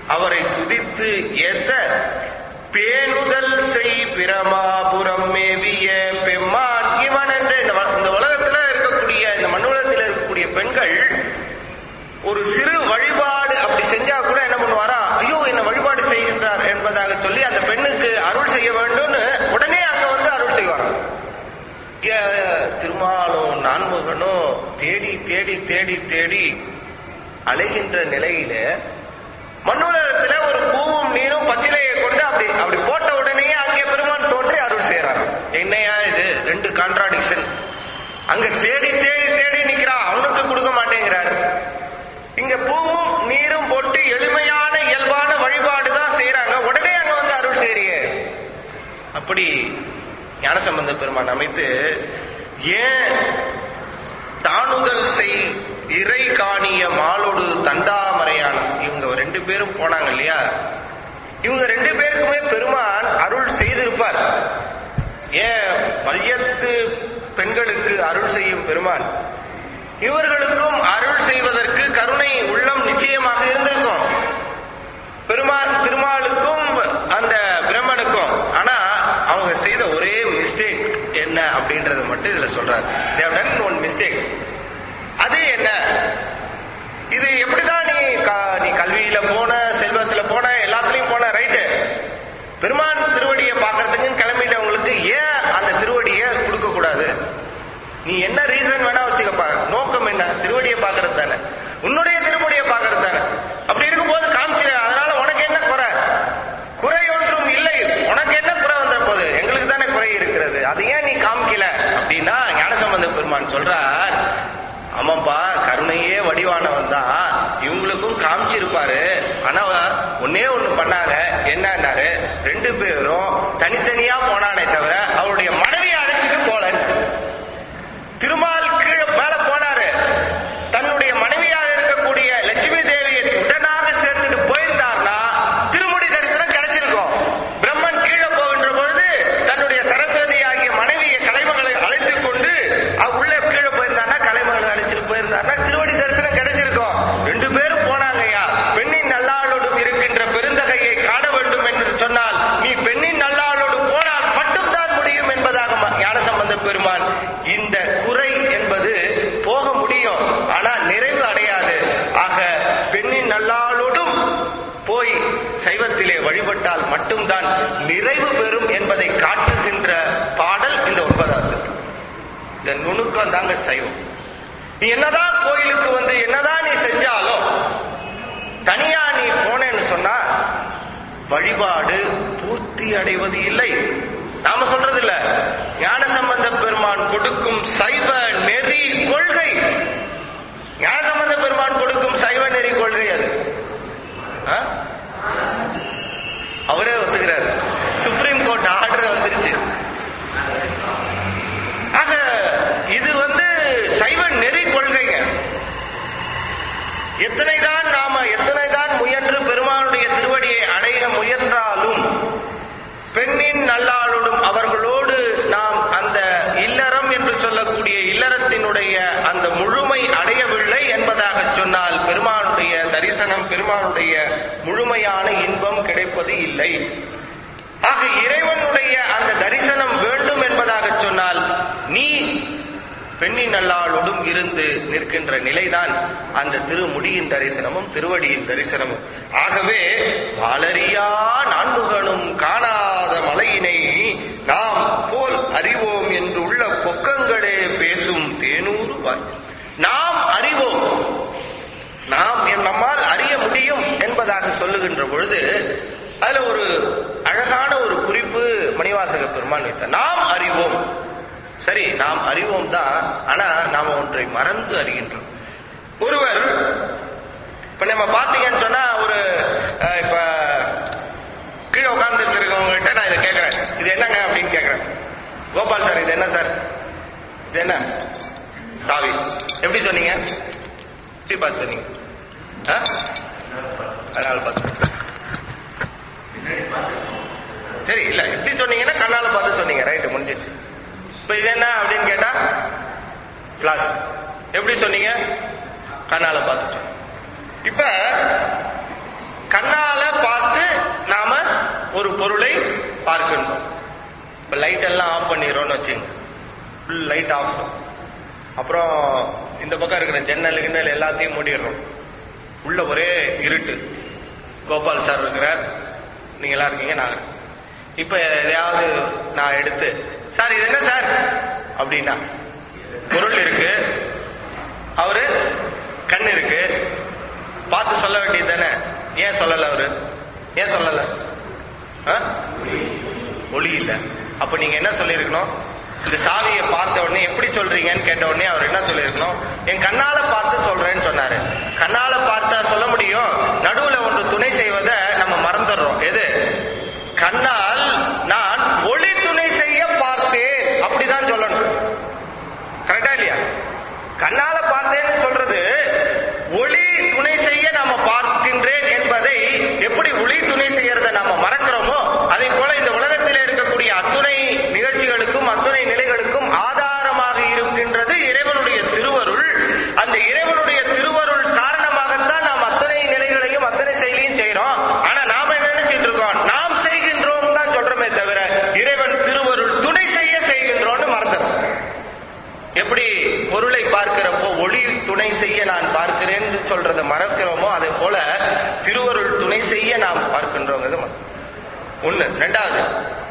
[SPEAKER 1] அவரை துதித்து ஏத்த பேணுதல் செய் பிரமாபுரம் மேவிய பெம்மான் இவன் என்று இந்த வ- இந்த உலகத்துல இருக்கக்கூடிய இந்த மண்ணுலகத்தில் இருக்கக்கூடிய பெண்கள் ஒரு சிறு வழிபாடு அப்படி செஞ்சா கூட என்ன பண்ணுவாரா ஐயோ என்ன வழிபாடு செய்கின்றார் என்பதாக சொல்லி அந்த பெண்ணுக்கு அருள் செய்ய வேண்டும்னு உடனே அங்க வந்து அருள் செய்வாராம் இங்க திருமாலும் நான்முகனும் தேடி தேடி தேடி தேடி அலைகின்ற நிலையில மண்ணுலகத்துல ஒரு பூவும் நீரும் பச்சிலையை கொண்டு அப்படி அப்படி போட்ட உடனேயே அங்கே பெருமான் தோன்றி அருள் செய்யறாரு என்னையா இது ரெண்டு கான்ட்ராடிக்ஷன் அங்க தேடி தேடி தேடி நிக்கிறான் அவனுக்கு கொடுக்க மாட்டேங்கிறாரு இங்க பூவும் நீரும் போட்டு எளிமையான இயல்பான வழிபாடு தான் செய்யறாங்க உடனே அங்க வந்து அருள் செய்றியே அப்படி ஞானசம்பந்த பெருமான் அமைத்து ஏன் தானுதல் செய் இறை காணிய மாலோடு தண்டாமரையான இவங்க ரெண்டு பேரும் போனாங்க இல்லையா இவங்க ரெண்டு பேருக்குமே பெருமான் அருள் செய்திருப்பார் ஏன் பல்யத்து பெண்களுக்கு அருள் செய்யும் பெருமான் இவர்களுக்கும் அருள் செய்வதற்கு கருணை உள்ளம் நிச்சயமாக இருந்திருக்கும் பெருமான் திருமாலுக்கும் அந்த பிரம்மனுக்கும் ஆனா அவங்க செய்த ஒரே மிஸ்டேக் என்ன அப்படின்றத மட்டும் இதுல சொல்றாரு தேவ் டன் ஒன் மிஸ்டேக் அது என்ன இது எப்படிதான் நீ க- நீ கல்வியில போன செல்வத்துல போன எல்லாத்துலயும் போன ரைட்டு பெருமான் திருவடியை பார்க்கறதுக்கு கிளம்பிட்டவங்களுக்கு ஏன் அந்த திருவடியை கொடுக்க கூடாது நீ என்ன ரீசன் வேணா வச்சுக்கப்பா நோக்கம் என்ன திருவடியை பார்க்கறது தானே உன்னுடைய திருவடியை பார்க்கறது தானே அப்படி இருக்கும்போது காமிச்சிரு அதனால உனக்கு என்ன குறை குறை ஒன்றும் இல்லை உனக்கு என்ன குறை வந்த போது எங்களுக்கு தானே குறை இருக்கிறது அதை ஏன் நீ காமிக்கல அப்படின்னா ஞானசம்பந்த பெருமான் சொல்றார் ஆமாப்பா கருணையே வடிவானவன் தான் இவங்களுக்கும் காமிச்சிருப்பாரு ஆனா ஒன்னே ஒண்ணு பண்ணாங்க என்னன்னாரு ரெண்டு பேரும் தனித்தனியா போனானே தவிர அவருடைய மனைவியை அழைச்சிட்டு போலன்னு திருமால் கீழே மேல போனாரு தன்னுடைய மனைவியாக இருக்கக்கூடிய லட்சுமி தேவியை உடனாக சேர்த்துட்டு போயிருந்தார்னா திருமுடி தரிசனம் கிடைச்சிருக்கும் பிரம்மன் கீழே போகின்ற பொழுது தன்னுடைய சரஸ்வதி ஆகிய மனைவியை கலைமகளை அழைத்துக் கொண்டு அவ உள்ளே கீழே போயிருந்தார்னா கலைமகளை அழைச்சிட்டு போயிருந்தார்னா திருவடி தரிசனம் கிடைச்சிருக்கும் ரெண்டு பேரும் போனாங்கய்யா பெண்ணின் நல்லாளோடும் இருக்கின்ற பெருந்தகையை காண வேண்டும் என்று சொன்னால் நீ பெண்ணின் நல்லாளோடு போனால் மட்டும்தான் முடியும் என்பதாக ம- ஞானசம்பந்த பெருமான் இந்த குறை என்பது போக முடியும் ஆனா நிறைவு அடையாது ஆக பெண்ணின் நல்லாளோடும் போய் சைவத்திலே வழிபட்டால் மட்டும்தான் நிறைவு பெறும் என்பதை காட்டுகின்ற பாடல் இந்த ஒன்பதாவது இந்த நுணுக்கம் தாங்க சைவம் நீ என்னதான் கோயிலுக்கு வந்து என்னதான் நீ செஞ்சாலும் தனியா நீ போனேன்னு சொன்னா வழிபாடு பூர்த்தி அடைவது இல்லை நாம சொல்றது இல்ல ஞானசம்பந்த பெருமான் கொடுக்கும் சைவ நெறி கொள்கை ஞானசம்பந்த பெருமான் கொடுக்கும் சைவ நெறி கொள்கை அது ஆ? அவரே ஒத்துக்கிறார் சுப்ரீம் கோர்ட் ஆர்டர் வந்துருச்சு ஆக இது வந்து சைவ நெறி கொள்கைங்க எத்தனைதான் நாம எத்தனைதான் முயன்று பெருமானுடைய திருவடியை அடைய முயன்றாலும் பெண்ணின் நல்லாளோடும் அவர்களோடு நாம் அந்த இல்லறம் என்று சொல்லக்கூடிய இல்லறத்தினுடைய அந்த முழுமை அடையவில்லை என்பதாக சொன்னால் பெருமானுடைய தரிசனம் பெருமானுடைய முழுமையான இன்பம் கிடைப்பது இல்லை ஆக இறைவனுடைய அந்த தரிசனம் வேண்டும் என்பதாக சொன்னால் நீ பெண்ணின் நல்லாளோடும் இருந்து நிற்கின்ற நிலைதான் அந்த திருமுடியின் தரிசனமும் திருவடியின் தரிசனமும் ஆகவே வாளறியா நான்முகனும் காணாத மலையினை நாம் போல் அறிவோம் என்று உள்ள பொக்கங்களே பேசும் தேனூறு வாய் நாம் அறிவோம் நாம் என் நம்மால் அறிய முடியும் என்பதாக சொல்லுகின்ற பொழுது அதுல ஒரு அழகான ஒரு குறிப்பு மணிவாசக பெருமான் வைத்தார் நாம் அறிவோம் சரி நாம் அறிவோம் தான் ஆனா நாம ஒன்றை மறந்து அறிகின்றோம் ஒருவர் இப்ப நம்ம பாத்தீங்கன்னு சொன்னா ஒரு அஹ், இப்ப கீழே உட்கார்ந்து இருக்கிறவங்ககிட்ட நான் இதை கேட்கறேன் இது என்னங்க அப்படின்னு கேட்கறேன் கோபால் சார் இது என்ன சார் இது என்ன தாவி எப்படி சொன்னீங்க எப்படி பார்த்து சொன்னீங்க ஆ? அதனால பார்த்து சரி இல்ல எப்படி சொன்னீங்கன்னா கண்ணால பார்த்து சொன்னீங்க ரைட்டு முடிஞ்சிச்சு இப்ப இது என்ன அப்படின்னு கேட்டா கிளாஸ் எப்படி சொன்னீங்க கண்ணால பார்த்து சொன்னீங்க. இப்ப கண்ணால பார்த்து நாம ஒரு பொருளை பார்க்கின்றோம் இப்ப லைட் எல்லாம் ஆஃப் பண்ணிடுறோம்னு வச்சுங்க ஃபுல் லைட் ஆஃப் அப்புறம் இந்த பக்கம் இருக்கிற ஜன்னல் கிண்ணல் எல்லாத்தையும் மூடிடுறோம் உள்ள ஒரே இருட்டு கோபால் சார் இருக்கிறார் நீங்க எல்லாம் இருக்கீங்க நான் இருக்கேன். இப்ப எதையாவது நான் எடுத்து சார் இது என்ன சார் அப்படின்னா பொருள் இருக்கு அவரு கண் இருக்கு பார்த்து சொல்ல வேண்டியது தானே ஏன் சொல்லல அவரு ஏன் சொல்லல ஆ? ஒளி இல்ல அப்ப நீங்க என்ன சொல்லிருக்கணும் இந்த சாவியை பார்த்த உடனே எப்படி சொல்றீங்கன்னு கேட்ட உடனே அவர் என்ன சொல்லிருக்கணும் என் கண்ணால பார்த்து சொல்றேன்னு சொன்னாரு கண்ணால பார்த்தா சொல்ல முடியும் நடுவுல ஒன்று துணை செய்வதை நம்ம மறந்துடுறோம் எது கண்ணால் நான் ஒளி துணை செய்ய பார்த்தேன் அப்படிதான் சொல்லணும் கரெக்டா இல்லையா கண்ணால பார்த்தேன்னு சொல்றது ஒளி துணை செய்ய நாம பார்க்கின்றேன் என்பதை எப்படி ஒளி துணை செய்யறத நாம மறக்கிறோமோ அதே போல இந்த உலகத்தில் இருக்கக்கூடிய அத்துணை நிகழ்ச்சிகளுக்கும் அத்துணை நிலைகளுக்கும் ஆதாரமாக இருக்கின்றது இறைவனுடைய திருவருள் அந்த இறைவனுடைய திருவருள் காரணமாகத்தான் நாம் அத்தனை நிலைகளையும் அத்தனை செயலையும் செய்யறோம் ஆனா நாம என்ன நினைச்சிட்டு இருக்கோம் நாம் செய்கின்றோம் தான் சொல்றோமே தவிர இறைவன் திருவருள் துணை செய்ய செய்கின்றோம்னு மறந்துடும் எப்படி பொருளை பார்க்கிறப்போ ஒளி துணை செய்ய நான் பார்க்கிறேன் சொல்றதை மறக்கிறோமோ அதே போல திருவருள் துணை செய்ய நாம் பார்க்கின்றோங்கிறது ம- ஒண்ணு ரெண்டாவது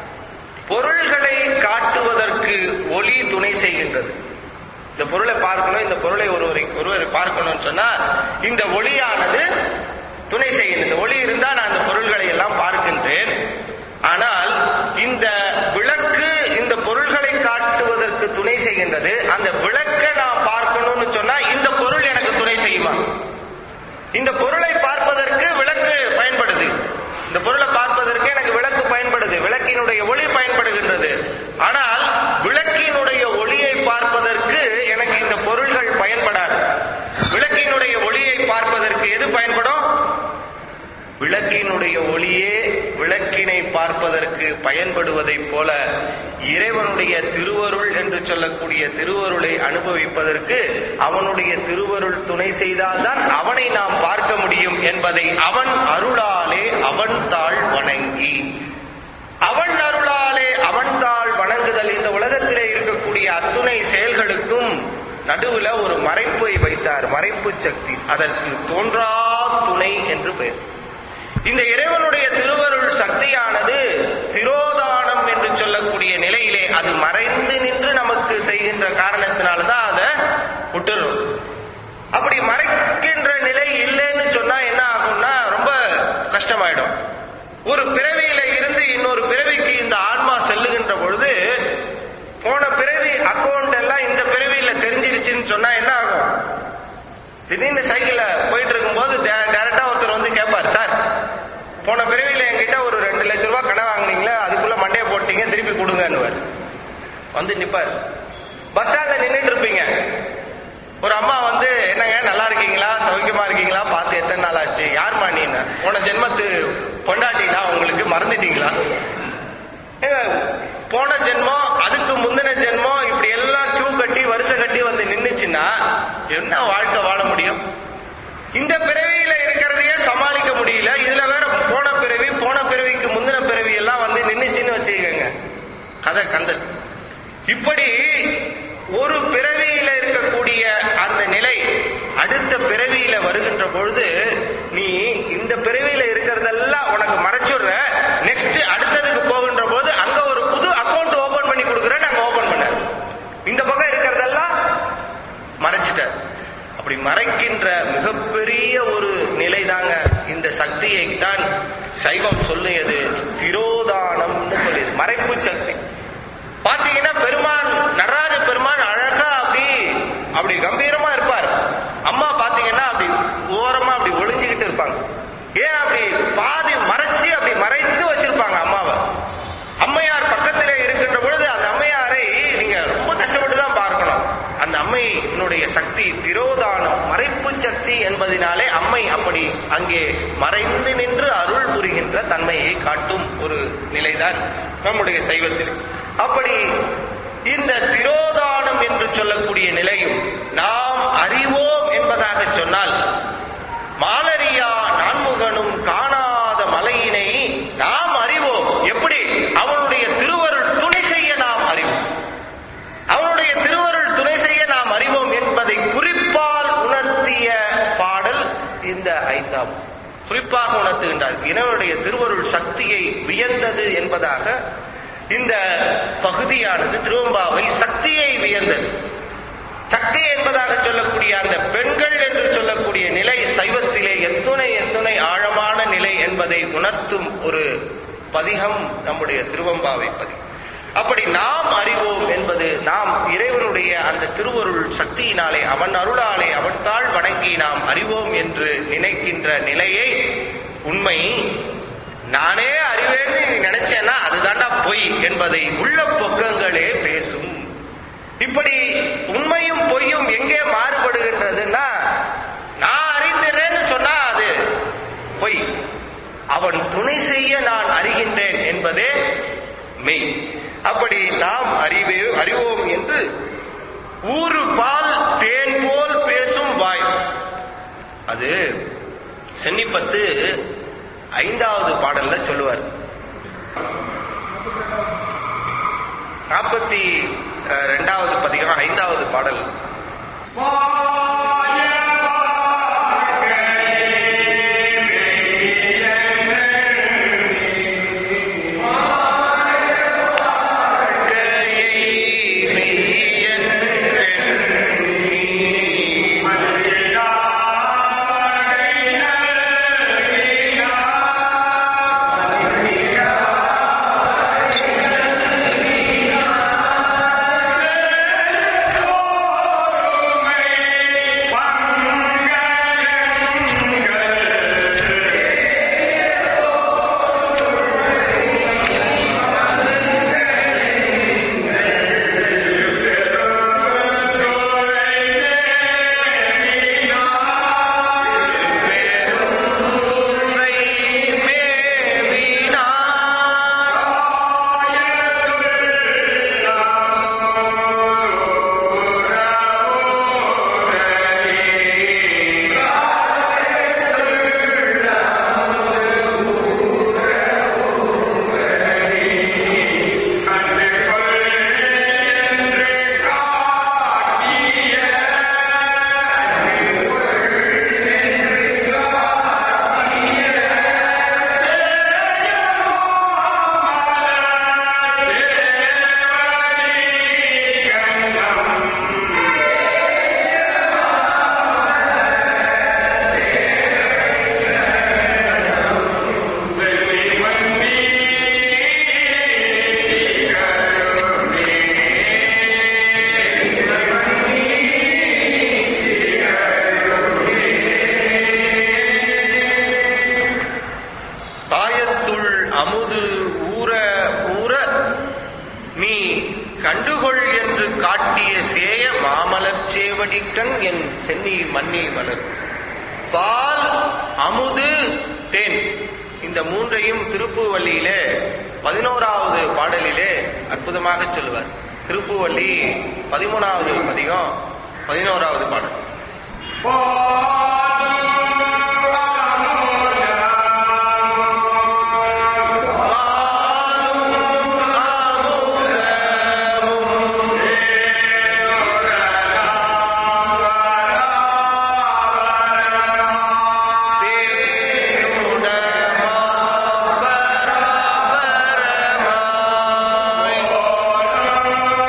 [SPEAKER 1] பொருள்களை காட்டுவதற்கு ஒளி துணை செய்கின்றது இந்த பொருளை பார்க்கணும் இந்த பொருளை ஒருவரை ஒருவரை பார்க்கணும்னு சொன்னா இந்த ஒளியானது துணை செய்கின்றது இந்த ஒளி இருந்தா நான் இந்த பொருள்களை எல்லாம் பார்க்கின்றேன் ஆனால் இந்த விளக்கு இந்த பொருள்களை காட்டுவதற்கு துணை செய்கின்றது அந்த விளக்கை நான் பார்க்கணும்னு சொன்னா இந்த பொருள் எனக்கு துணை செய்யுமா இந்த பொருளை பார்ப்பதற்கு விளக்கு பயன்படுது இந்த பொருளை பார்ப்பதற்கு எனக்கு விளக்கு பயன்படுது விளக்கினுடைய ஒளி பயன்படுகின்றது ஆனால் விளக்கினுடைய ஒளியை பார்ப்பதற்கு எனக்கு இந்த பொருள்கள் பயன்படாது விளக்கினுடைய ஒளியை பார்ப்பதற்கு எது பயன்படும் விளக்கினுடைய ஒளியே விளக்கினை பார்ப்பதற்கு பயன்படுவதைப் போல இறைவனுடைய திருவருள் என்று சொல்லக்கூடிய திருவருளை அனுபவிப்பதற்கு அவனுடைய திருவருள் துணை செய்தால்தான் அவனை நாம் பார்க்க முடியும் என்பதை அவன் அருளாலே அவன் தாழ் வணங்கி அவன் அருளாலே அவன் தாழ் வணங்குதல் இந்த உலகத்திலே இருக்கக்கூடிய அத்துணை செயல்களுக்கும் நடுவுல ஒரு மறைப்பை வைத்தார் மறைப்பு சக்தி அதற்கு தோன்றா துணை என்று பெயர் இந்த இறைவனுடைய திருவருள் சக்தியானது திரோதானம் என்று சொல்லக்கூடிய நிலையிலே அது மறைந்து நின்று நமக்கு செய்கின்ற காரணத்தினாலதான் அதை விட்டுறோம் அப்படி மறைக்கின்ற நிலை இல்லைன்னு சொன்னா என்ன ஆகும்னா ரொம்ப கஷ்டமாயிடும் ஒரு பிறவியில இருந்து இன்னொரு பிறவிக்கு இந்த ஆன்மா செல்லுகின்ற பொழுது போன பிறவி அக்கௌண்ட் எல்லாம் இந்த பிறவியில தெரிஞ்சிருச்சுன்னு சொன்னா என்ன ஆகும் திடீர்னு சைக்கிள்ல போயிட்டு இருக்கும்போது டைரக்டா ஒருத்தர் வந்து கேட்பார் சார் போன பிறவியில என்கிட்ட ஒரு ரெண்டு லட்ச ரூபாய் கடன் வாங்குனீங்களே அதுக்குள்ள மண்டையை போட்டீங்க திருப்பி கொடுங்கன்னுவார் வந்து நிப்பார் பஸ் ஸ்டாண்ட்ல நின்னுட்டு இருப்பீங்க ஒரு அம்மா வந்து என்னங்க நல்லா இருக்கீங்களா சௌக்கியமா இருக்கீங்களா பார்த்து எத்தனை நாள் ஆச்சு யார்மா நீ போன ஜென்மத்து பொண்டாட்டினா உங்களுக்கு மறந்துட்டீங்களா ஏங்க, போன ஜென்மம் அதுக்கு முந்தின ஜென்மம் இப்படி எல்லாம் கியூ கட்டி வருஷ கட்டி வந்து நின்னுச்சுன்னா என்ன வாழ்க்கை வாழ முடியும் இந்த பிறவியில இருக்கிறதையே சமாளிக்க முடியல இதுல வேற போன பிறவி போன பிறவிக்கு முந்தின பிறவி எல்லாம் வந்து நின்னுச்சுன்னு வச்சுக்கோங்க கதை கந்தல் இப்படி ஒரு பிறவியில இருக்கக்கூடிய அந்த நிலை அடுத்த பிறவியில வருகின்ற பொழுது நீ இந்த பிறவியில இருக்கிறதெல்லாம் உனக்கு மறைச்சுடுற நெக்ஸ்ட் அடுத்ததுக்கு போகின்ற போது அங்க ஒரு புது அக்கௌண்ட் ஓபன் பண்ணி கொடுக்குறேன் நாங்க ஓபன் பண்ண இந்த பக்கம் இருக்கிறதெல்லாம் மறைச்சிட்டார் அப்படி மறைக்கின்ற மிகப்பெரிய ஒரு நிலைதாங்க இந்த சக்தியை தான் சைவம் சொல்லியது திரோதானம்னு சொல்லியது மறைப்பு சக்தி பாத்தீங்கன்னா பெருமான் நடராஜ பெருமான் அழகா அப்படி அப்படி கம்பீரமா இருப்பார் அம்மா பாத்தீங்கன்னா அப்படி ஓரமா அப்படி ஒளிஞ்சுக்கிட்டு இருப்பாங்க ஏன் அப்படி பாதி மறைச்சு அப்படி மறைத்து வச்சிருப்பாங்க அம்மாவை அம்மையார் பக்கத்திலே இருக்கின்ற பொழுது அந்த அம்மையாரை நீங்க ரொம்ப கஷ்டப்பட்டு தான் பார்க்கணும் அந்த அம்மையினுடைய சக்தி திரோதானம் மறைப்பு சக்தி என்பதினாலே அம்மை அப்படி அங்கே மறைந்து நின்று அருள் புரிகின்ற தன்மையை காட்டும் ஒரு நிலைதான் நம்முடைய சைவத்தில் அப்படி இந்த திரோதானம் என்று சொல்லக்கூடிய நிலையும் நாம் அறிவோம் என்பதாக சொன்னால் மாலரியா நான்முகனும் காணா இறைவனுடைய திருவருள் சக்தியை வியந்தது என்பதாக இந்த பகுதியானது திருவம்பாவை சக்தியை வியந்தது சக்தி என்பதாக சொல்லக்கூடிய அந்த பெண்கள் என்று சொல்லக்கூடிய நிலை சைவத்திலே எத்துணை எத்துணை ஆழமான நிலை என்பதை உணர்த்தும் ஒரு பதிகம் நம்முடைய திருவம்பாவை பதிகம் அப்படி நாம் அறிவோம் என்பது நாம் இறைவனுடைய அந்த திருவருள் சக்தியினாலே அவன் அருளாலே அவன் தாழ் வணங்கி நாம் அறிவோம் என்று நினைக்கின்ற நிலையை உண்மை நானே அறிவேன்னு நீ நினைச்சேன்னா அதுதான்டா பொய் என்பதை உள்ள பொக்கங்களே பேசும் இப்படி உண்மையும் பொய்யும் எங்கே மாறுபடுகின்றதுன்னா நான் அறிந்திறேன்னு சொன்னா அது பொய் அவன் துணை செய்ய நான் அறிகின்றேன் என்பதே மெய் அப்படி நாம் அறிவே அறிவோம் என்று ஊறு பால் தேன் போல் பேசும் வாய் அது சென்னிப்பத்து ஐந்தாவது பாடல்ல சொல்லுவார் நாற்பத்தி அஹ், ரெண்டாவது பதிகம் ஐந்தாவது பாடல் பெருந்துரை மேவினார் தாயத்துள் அமுது ஊற ஊற நீ கண்டுகொள் என்று காட்டிய சேய மாமலர் சேவடிக்கண் என் சென்னி மன்னி மலர் பால் அமுது தேன் இந்த மூன்றையும் திருப்புவள்ளியிலே பதினோராவது பாடலிலே அற்புதமாக சொல்லுவார் திருப்புவள்ளி பதிமூணாவது பதிகம் பதினோராவது பாடல்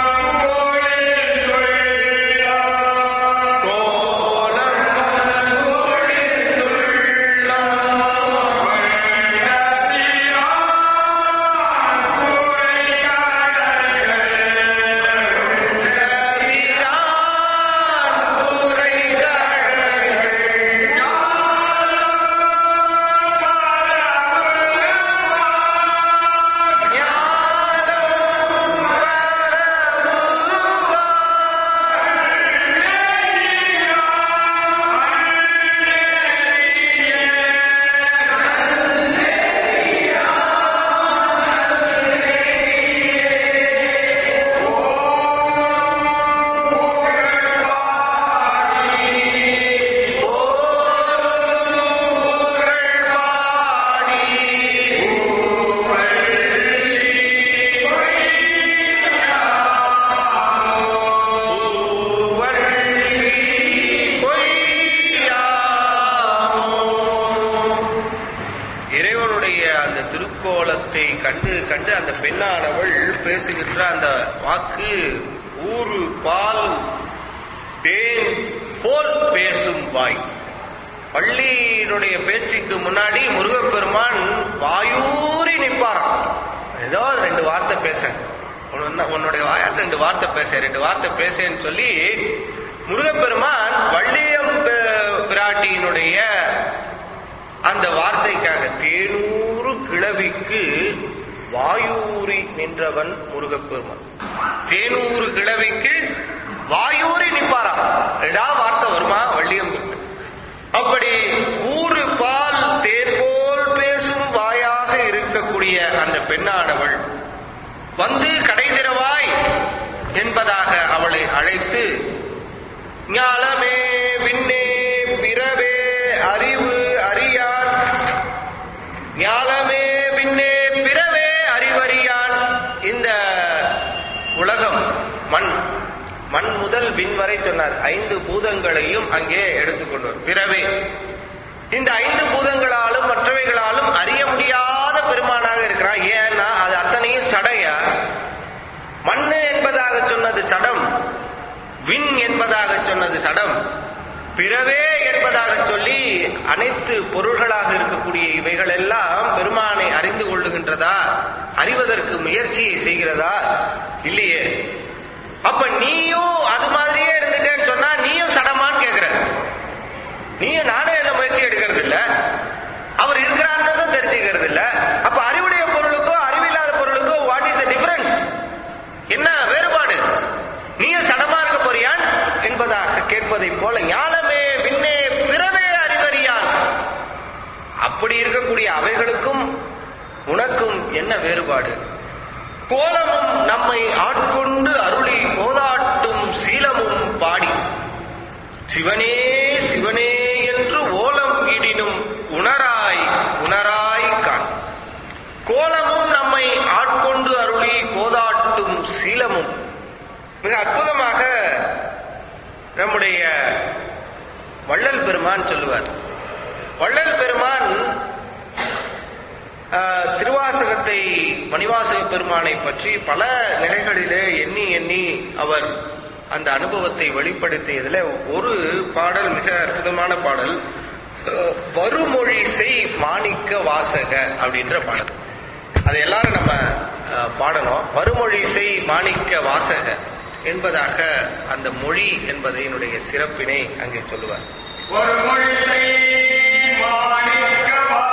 [SPEAKER 1] கோலம் கண்டு கண்டு அந்த பெண்ணானவள் பேசுகின்ற அந்த வாக்கு ஊரு பால் தேன் போல் பேசும் வாய் பள்ளியினுடைய பேச்சுக்கு முன்னாடி முருகப்பெருமான் வாயூறி நிற்பாராம் ஏதோ ரெண்டு வார்த்தை பேச உன்ன- உன்னுடைய வாயால் ரெண்டு வார்த்தை பேச ரெண்டு வார்த்தை பேசேன்னு சொல்லி முருகப்பெருமான் வள்ளியம் பி- பிராட்டியினுடைய அந்த வார்த்தைக்காக தேனூறு கிழவிக்கு வாயூரி நின்றவன் முருகப்பெருமான் தேனூறு கிழவிக்கு வாயூரி நிப்பாராம் ரெடா வார்த்தை வருமா வள்ளியம் அப்படி ஊரு பால் தேன் போல் பேசும் வாயாக இருக்கக்கூடிய அந்த பெண்ணானவள் வந்து கடை திறவாய் என்பதாக அவளை அழைத்து ஞாலமே விண்ணே பிறவே அறிவு அறியான் ஞாலமே விண்ணே பிறவே அறிவறியான் இந்த உலகம் மண் மண் முதல் விண் வரை சொன்னார் ஐந்து பூதங்களையும் அங்கே எடுத்துக்கொண்டு பிறவே இந்த ஐந்து பூதங்களாலும் மற்றவைகளாலும் அறிய முடியாத பெருமானாக இருக்கிறான் ஏன்னா அது அத்தனையும் சடையா மண்ணு என்பதாக சொன்னது சடம் விண் என்பதாக சொன்னது சடம் பிறவே என்பதாக சொல்லி அனைத்து பொருள்களாக இருக்கக்கூடிய இவைகள் எல்லாம் பெருமானை அறிந்து கொள்ளுகின்றதா அறிவதற்கு முயற்சியை செய்கிறதா இல்லையே அப்ப நீயும் அது மாதிரியே இருந்துட்டேன்னு சொன்னா நீயும் சடமான்னு கேக்குற நீயும் நானும் எந்த முயற்சி எடுக்கிறது இல்ல அவர் இருக்கிறான்றதும் தெரிஞ்சுக்கிறது இல்ல அப்ப அறிவுடைய பொருளுக்கோ அறிவில்லாத பொருளுக்கோ வாட் இஸ் த டிஃபரன்ஸ் என்ன வேறுபாடு நீயும் சடமா இருக்க போறியான் என்பதாக கேட்பதைப் போல ஞானமே விண்ணே பிறவே அறிவறியான் அப்படி இருக்கக்கூடிய அவைகளுக்கும் உனக்கும் என்ன வேறுபாடு கோலமும் நம்மை ஆட்கொண்டு அருளி கோதாட்டும் சீலமும் பாடி சிவனே சிவனே என்று ஓலம் இடினும் உணராய் உணராய் காண் கோலமும் நம்மை ஆட்கொண்டு அருளி கோதாட்டும் சீலமும் மிக அற்புதமாக நம்முடைய வள்ளல் பெருமான் சொல்லுவார் வள்ளல் பெருமான் ஆஹ், திருவாசகத்தை மணிவாசக பெருமானை பற்றி பல நிலைகளிலே எண்ணி எண்ணி அவர் அந்த அனுபவத்தை வெளிப்படுத்தியதுல ஒரு பாடல் மிக அற்புதமான பாடல் அஹ், வருமொழி செய் மாணிக்க வாசக அப்படின்ற பாடல் அது எல்லாரும் நம்ம அஹ், பாடணும் வருமொழி செய் மாணிக்க வாசக என்பதாக அந்த மொழி என்பதனுடைய சிறப்பினை அங்கே சொல்லுவார்
[SPEAKER 2] ஒரு மொழி செய் மாணிக்க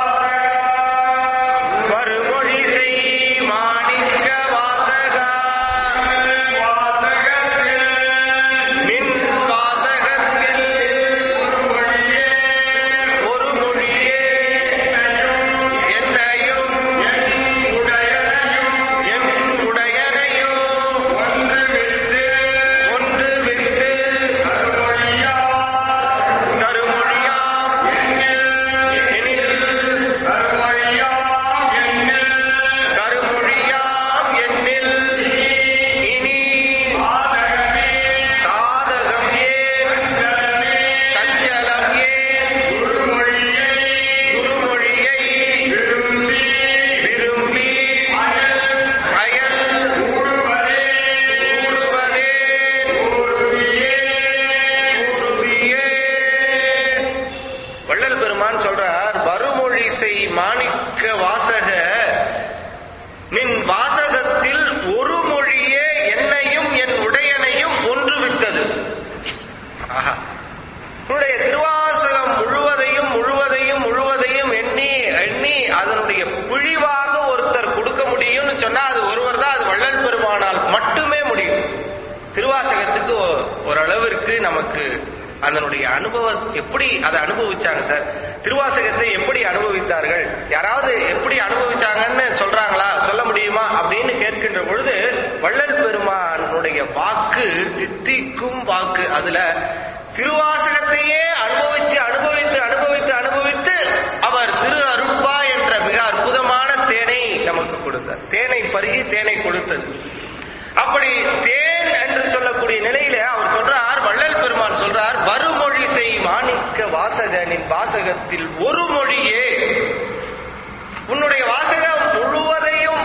[SPEAKER 2] வாசகா.
[SPEAKER 1] வருமொழி செய் மாணிக்க வாசகா
[SPEAKER 2] வாசகத்தில்
[SPEAKER 1] நின் வாசகத்தில்
[SPEAKER 2] மொழியே
[SPEAKER 1] ஒரு மொழியே என்னையும்
[SPEAKER 2] உடையனையும்
[SPEAKER 1] என் உடையனையும்
[SPEAKER 2] ஒன்று விட்டு
[SPEAKER 1] ஒன்று விட்டு
[SPEAKER 2] அருமொழியா
[SPEAKER 1] கருமொழியாம் எனில்
[SPEAKER 2] அருமொழியாம் எண்ணில்
[SPEAKER 1] கருமொழியாம் எண்ணில் இனி
[SPEAKER 2] பாதகமே
[SPEAKER 1] சாதகம் ஏன்
[SPEAKER 2] ஜலமே
[SPEAKER 1] சஞ்சலம் ஏன்
[SPEAKER 2] குருமொழியை
[SPEAKER 1] குருமொழியை
[SPEAKER 2] விரும்பி
[SPEAKER 1] விரும்பி அயல்
[SPEAKER 2] கூடுவதே
[SPEAKER 1] கூடுவதே
[SPEAKER 2] கூறுவியே
[SPEAKER 1] கூறுவியே வள்ளல் பெருமான் சொல்றார் வருமொழி செய் மாணிக்க வாசக நின் வாசகத்தில் ஒரு மொழியே என்னையும் என் உடையனையும் ஒன்றுவித்தது ஆஹா உன்னுடைய திருவாசகம் முழுவதையும் முழுவதையும் முழுவதையும் எண்ணி எண்ணி அதனுடைய புழிவாக ஒருத்தர் கொடுக்க முடியும்னு சொன்னா அது ஒருவர் தான் அது வள்ளல் பெருமானால் மட்டுமே முடியும் திருவாசகத்துக்கு ஒ- ஓரளவிற்கு நமக்கு அதனுடைய அனுபவம் எப்படி அதை அனுபவிச்சாங்க சார் திருவாசகத்தை எப்படி அனுபவித்தார்கள் யாராவது எப்படி அனுபவிச்சாங்கன்னு சொல்றாங்களா சொல்ல முடியுமா அப்படின்னு கேட்கின்ற பொழுது வள்ளல் பெருமானுடைய வாக்கு தித்திக்கும் வாக்கு அதுல திருவாசகத்தையே அனுபவிச்சு அனுபவித்து அனுபவித்து அனுபவித்து அவர் திரு அருட்பா என்ற மிக அற்புதமான தேனை நமக்கு கொடுத்தார் தேனை பருகி தேனை கொடுத்தது அப்படி தேன் என்று சொல்லக்கூடிய நிலையில அவர் சொல்றார் வள்ளல் பெருமான் சொல்றார் வருமொழி செய் மாணிக்க வாசகனின் வாசகத்தில் ஒரு மொழியே உன்னுடைய வாசகம் முழுவதையும்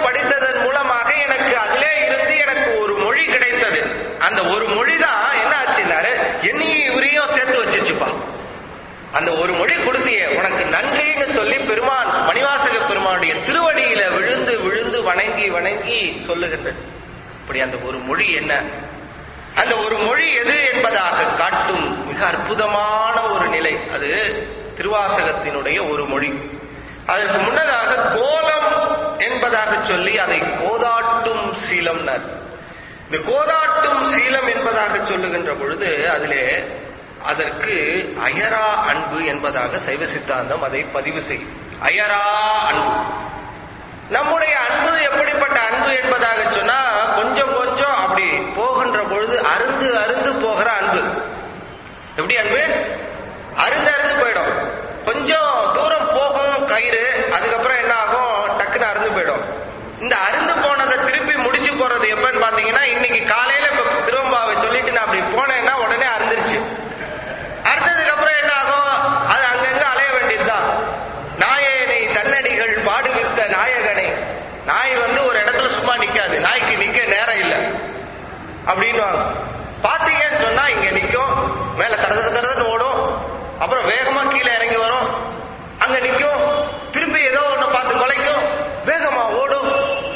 [SPEAKER 1] வேதம் படித்ததன் மூலமாக எனக்கு அதிலே இருந்து எனக்கு ஒரு மொழி கிடைத்தது அந்த ஒரு மொழி தான் என்ன ஆச்சுன்னாரு என்னையும் இவரையும் சேர்த்து வச்சிருச்சுப்பா அந்த ஒரு மொழி கொடுத்தியே உனக்கு நன்றின்னு சொல்லி பெருமான் மணிவாசக பெருமானுடைய திருவடியில விழுந்து விழுந்து வணங்கி வணங்கி சொல்லுகின்றது இப்படி அந்த ஒரு மொழி என்ன அந்த ஒரு மொழி எது என்பதாக காட்டும் மிக அற்புதமான ஒரு நிலை அது திருவாசகத்தினுடைய ஒரு மொழி அதற்கு முன்னதாக கோலம் என்பதாக சொல்லி அதை கோதாட்டும் சீலம்னர் இந்த கோதாட்டும் சீலம் என்பதாக சொல்லுகின்ற பொழுது அதிலே அதற்கு அயரா அன்பு என்பதாக சைவ சித்தாந்தம் அதை பதிவு செய்யும் அயரா அன்பு நம்முடைய அன்பு எப்படிப்பட்ட அன்பு என்பதாக சொன்னா கொஞ்சம் கொஞ்சம் அப்படி போகின்ற பொழுது அருந்து அருந்து போகிற அன்பு எப்படி அன்பு அருந்து அருந்து போயிடும் கொஞ்சம் தூரம் போகும் கயிறு அதுக்கப்புறம் என்ன ஆகும் டக்குன்னு அருந்து போயிடும் இந்த அருந்து போனதை திருப்பி முடிச்சு போறது எப்பன்னு பாத்தீங்கன்னா இன்னைக்கு காலையில இப்ப திருவம்பாவை சொல்லிட்டு நான் அப்படி போனேன்னா உடனே அறுந்துருச்சு அறுத்ததுக்கு அப்புறம் என்ன ஆகும் அது அங்கங்க அலைய வேண்டியதுதான் நாயனை தன்னடிகள் பாடுவித்த நாயகனை நாய் வந்து ஒரு இடத்துல சும்மா நிக்காது நாய்க்கு நிக்க நேரம் இல்லை அப்படின்னு பாத்தீங்கன்னு சொன்னா இங்க நிக்கும் மேல தட தட தடன்னு ஓடும் அப்புறம் வேகமா கீழே இறங்கி வரும் அங்க நிக்கும் திருப்பி ஏதோ ஒண்ணு பார்த்து குலைக்கும் வேகமா ஓடும்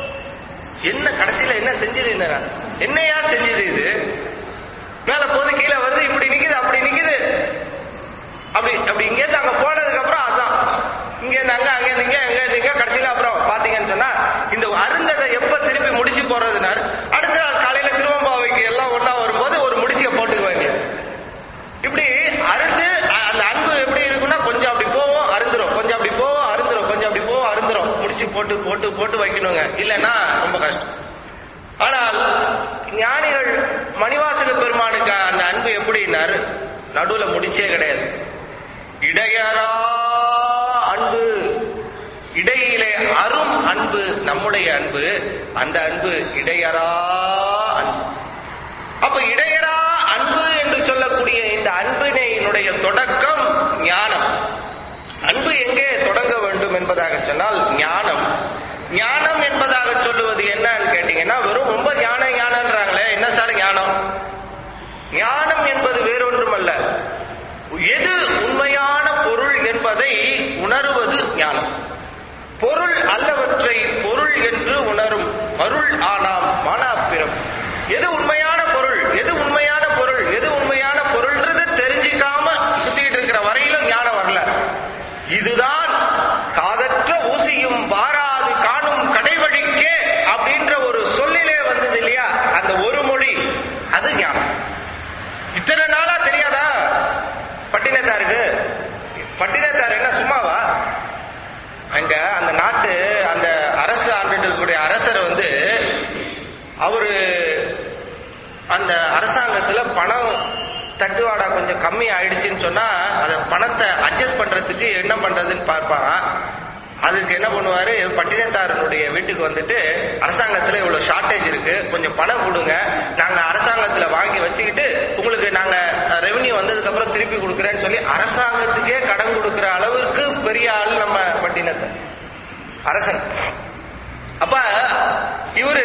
[SPEAKER 1] என்ன கடைசியில என்ன செஞ்சது என்ன என்னையா செஞ்சது இது மேல போது கீழே வருது இப்படி நிக்குது அப்படி நிக்குது அப்படி அப்படி இங்க இருந்து அங்க போனதுக்கு அப்புறம் அதான் இங்க இருந்து அங்க அங்க இருந்து இங்க அங்க இருந்து இங்க கடைசியில அப்புறம் பாத்தீங்கன்னு சொன்னா இந்த அருந்ததை எப்ப திருப்பி முடிச்சு போறதுனார் அடுத்த நாள் காலையில திருவம்பாவைக்கு எல்லாம் ஒண்ணா வரும்போது ஒரு முடிச்சிய போட்டுக்க வேண்டியது இப்படி அருந்து அ- அந்த அன்பு எப்படி இருக்குன்னா கொஞ்சம் அப்படி போவோம் அருந்துரும் கொஞ்சம் அப்படி போவோம் அருந்துரும் கொஞ்சம் அப்படி போவோம் அருந்துரும் முடிச்சு போட்டு போட்டு போட்டு வைக்கணுங்க இல்லைன்னா ரொம்ப கஷ்டம் ஆனால் ஞானிகள் மணிவாசக பெருமானுக்கு அந்த அன்பு எப்படின்னாரு நடுவுல முடிச்சே கிடையாது இடையறா அன்பு இடையிலே அரும் அன்பு நம்முடைய அன்பு அந்த அன்பு இடையறா அன்பு அப்ப இடையறா அன்பு என்று சொல்லக்கூடிய இந்த அன்பினையினுடைய தொடக்கம் ஞானம் அன்பு எங்கே தொடங்க வேண்டும் என்பதாக சொன்னால் ஞானம் ஞானம் என்பதாக சொல்லுவது என்னன்னு கேட்டீங்கன்னா வெறும் ரொம்ப ஞானம் ஞானம்ன்றாங்களே என்ன சார் ஞானம் ஞானம் என்பது வேறொன்றுமல்ல எது உண்மையான பொருள் என்பதை உணருவது ஞானம் பொருள் அல்லவற்றை பொருள் என்று உணரும் அருள் ஆனாம் மானாப்பிரம் எது உண்மையான பொருள் எது உண்மையான பொருள் எது உண்மையான பொருள்ன்றது தெரிஞ்சுக்காம சுத்திட்டு இருக்கிற வரையிலும் ஞானம் வரல இதுதான் காதற்ற ஊசியும் வாராது காணும் கடைவழிக்கே அப்படின்ற ஒரு சொல்லிலே வந்தது இல்லையா அந்த ஒரு மொழி அது ஞானம் இத்தனை நாளா தெரியாதா பட்டினத்தாருக்கு பட்டினத்தார் என்ன சும்மாவா அங்க அந்த நாட்டு அந்த அரசு ஆண்டுட்டு இருக்கக்கூடிய அரசர் வந்து அவரு அந்த அரசாங்கத்துல பணம் தட்டுவாடா கொஞ்சம் கம்மி ஆயிடுச்சுன்னு சொன்னா அந்த பணத்தை அட்ஜஸ்ட் பண்றதுக்கு என்ன பண்றதுன்னு பார்ப்பாராம் அதுக்கு என்ன பண்ணுவாரு பட்டினத்தாரனுடைய வீட்டுக்கு வந்துட்டு அரசாங்கத்துல இவ்வளவு ஷார்டேஜ் இருக்கு கொஞ்சம் பணம் கொடுங்க நாங்க அரசாங்கத்துல வாங்கி வச்சுக்கிட்டு உங்களுக்கு நாங்க ரெவென்யூ வந்ததுக்கு அப்புறம் திருப்பி கொடுக்குறேன்னு சொல்லி அரசாங்கத்துக்கே கடன் கொடுக்கிற அளவுக்கு பெரிய ஆள் நம்ம பட்டினத்தார் அரசன் அப்ப இவரு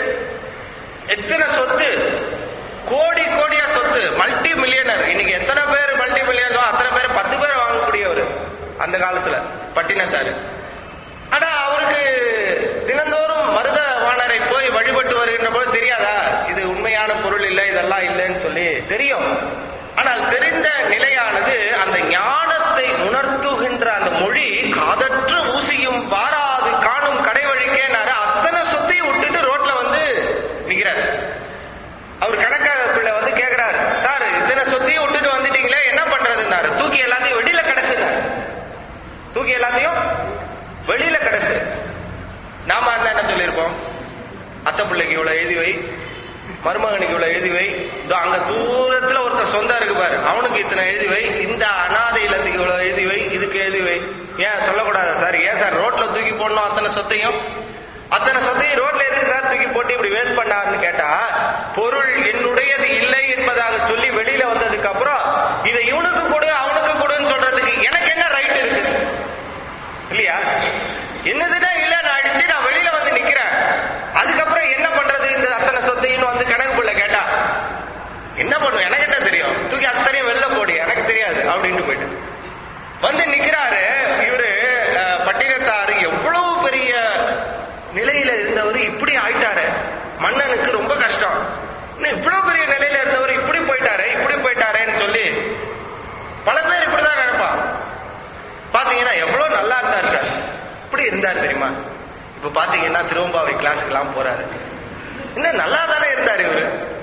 [SPEAKER 1] எத்தனை சொத்து கோடி கோடியா சொத்து மல்டி மில்லியனர் இன்னைக்கு எத்தனை பேர் மல்டி மில்லியனோ அத்தனை பேர் பத்து பேர் வாங்கக்கூடியவர் அந்த காலத்துல பட்டினத்தாரு ஆனா அவருக்கு தினந்தோறும் மருத வாணரை போய் வழிபட்டு வருகின்ற போது தெரியாதா இது உண்மையான பொருள் இல்லை இதெல்லாம் இல்லைன்னு சொல்லி தெரியும் ஆனால் தெரிந்த நிலையானது அந்த ஞானத்தை உணர்த்துகின்ற அந்த மொழி காதற்ற ஊசியும் வாராது காணும் கடை வழிக்கேனாரு அத்தனை சொத்தையும் விட்டுட்டு ரோட்ல வந்து நிக்கிறார் அவர் கணக்காக பிள்ளை வந்து கேக்குறாரு சார் இத்தனை சொத்தையும் விட்டுட்டு வந்துட்டீங்களே என்ன பண்றதுன்னாரு தூக்கி எல்லாத்தையும் வெளியில கடைசுனாரு தூக்கி எல்லாத்தையும் வெளியில கடைசு நாம அந்த என்ன சொல்லியிருப்போம் அத்தை பிள்ளைக்கு இவ்வளவு எழுதி வை மருமகனுக்கு இவ்வளவு எழுதி வை இதோ அங்க தூரத்துல ஒருத்தர் சொந்தம் இருக்கு பாரு அவனுக்கு இத்தனை எழுதி வை இந்த அனாதை இல்லத்துக்கு இவ்வளவு எழுதி வை இதுக்கு எழுதி வை ஏன் சொல்லக்கூடாது சார் ஏன் சார் ரோட்ல தூக்கி போடணும் அத்தனை சொத்தையும் அத்தனை சொத்தையும் ரோட்ல எதுக்கு சார் தூக்கி போட்டு இப்படி வேஸ்ட் பண்ணாருன்னு கேட்டா பொருள் என்னுடையது இல்லை என்பதாக சொல்லி வெளியில வந்ததுக்கு அப்புறம் இதை இவனுக்கு கொடு அவனுக்கு கொடுன்னு சொல்றதுக்கு எனக்கு என்ன ரைட் இருக்கு இல்லையா என்னதுன்னா இல்ல நான் அடிச்சு நான் வெளியில வந்து நிக்கிறேன் இன்னும் இவ்வளவு பெரிய நிலையில இருந்தவர் இப்படி போயிட்டாரே இப்படி போயிட்டாரேன்னு சொல்லி பல பேர் இப்படிதான் நினைப்பான் பாத்தீங்கன்னா எவ்வளவு நல்லா இருந்தார் சார் இப்படி இருந்தார் தெரியுமா இப்ப பாத்தீங்கன்னா திருவம்பாவை கிளாஸுக்கு எல்லாம் போறாரு இன்னும் நல்லா தானே இருந்தாரு இவரு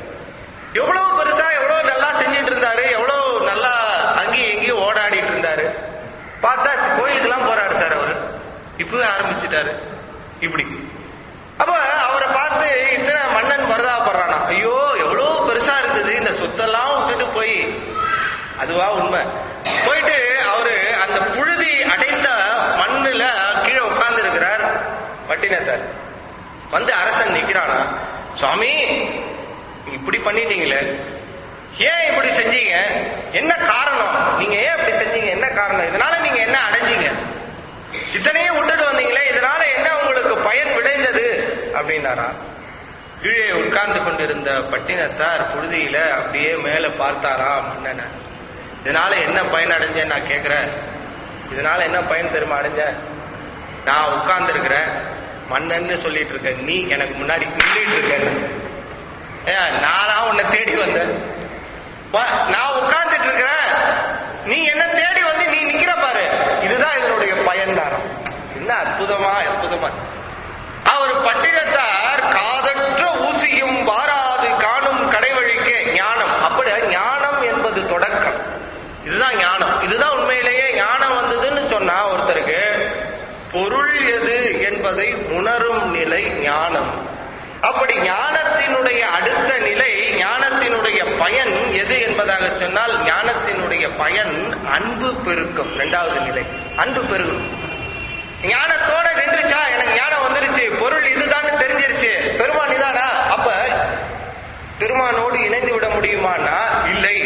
[SPEAKER 1] எவ்வளவு பெருசா எவ்வளவு நல்லா செஞ்சிட்டு இருந்தாரு எவ்வளவு நல்லா அங்கேயும் எங்கேயும் ஓடாடிட்டு இருந்தாரு பார்த்தா கோயிலுக்கு எல்லாம் போறாரு சார் அவரு இப்பவே ஆரம்பிச்சிட்டாரு இப்படி அப்ப அவரை பார்த்து இத்தனை மன்னன் பரதாப்படுறானா ஐயோ எவ்வளவு பெருசா இருந்தது இந்த சொத்தெல்லாம் விட்டுட்டு போய் அதுவா உண்மை போயிட்டு அவரு அந்த புழுதி அடைந்த மண்ணுல கீழே உட்கார்ந்து இருக்கிறார் பட்டினத்தார் வந்து அரசன் நிக்கிறானா சுவாமி நீங்க இப்படி பண்ணிட்டீங்களே ஏன் இப்படி செஞ்சீங்க என்ன காரணம் நீங்க ஏன் இப்படி செஞ்சீங்க என்ன காரணம் இதனால நீங்க என்ன அடைஞ்சீங்க இத்தனையும் விட்டுட்டு வந்தீங்களே இதனால என்ன உங்களுக்கு பயன் விளைந்தது அப்படின்னாரா கீழே உட்கார்ந்து கொண்டிருந்த பட்டினத்தார் புழுதியில அப்படியே மேல பார்த்தாரா மன்னனை இதனால என்ன பயன் அடைஞ்சேன்னு நான் கேக்குறேன் இதனால என்ன பயன் தெரியுமா அடைஞ்சேன் நான் உட்கார்ந்து இருக்கிறேன் மன்னன்னு சொல்லிட்டு இருக்கேன் நீ எனக்கு முன்னாடி நின்றுட்டு இருக்கேன்னு ஏன் நானா உன்னை தேடி வந்தேன் வா- நான் உட்கார்ந்துட்டு இருக்கிறேன் நீ என்ன தேடி வந்து நீ நிக்கிற பாரு இதுதான் இதனுடைய பயன் என்ன அற்புதமா அற்புதமா அவர் பட்டினத்தார் காதற்ற ஊசியும் வாராது காணும் கடைவழிக்கே ஞானம் அப்படி ஞானம் என்பது தொடக்கம் இதுதான் ஞானம் இதுதான் உண்மையிலேயே ஞானம் வந்ததுன்னு சொன்னா ஒருத்தருக்கு பொருள் எது என்பதை உணரும் நிலை ஞானம் அப்படி ஞானத்தினுடைய அடுத்த நிலை ஞானத்தினுடைய பயன் எது என்பதாக சொன்னால் ஞானத்தினுடைய பயன் அன்பு பெருக்கம் இரண்டாவது நிலை அன்பு பெருகும் ஞானத்தோட நின்றுச்சா எனக்கு ஞானம் வந்துருச்சு பொருள் இதுதான் தெரிஞ்சிருச்சு பெருமான் இதானா அப்ப பெருமானோடு இணைந்து விட முடியுமானா இல்லை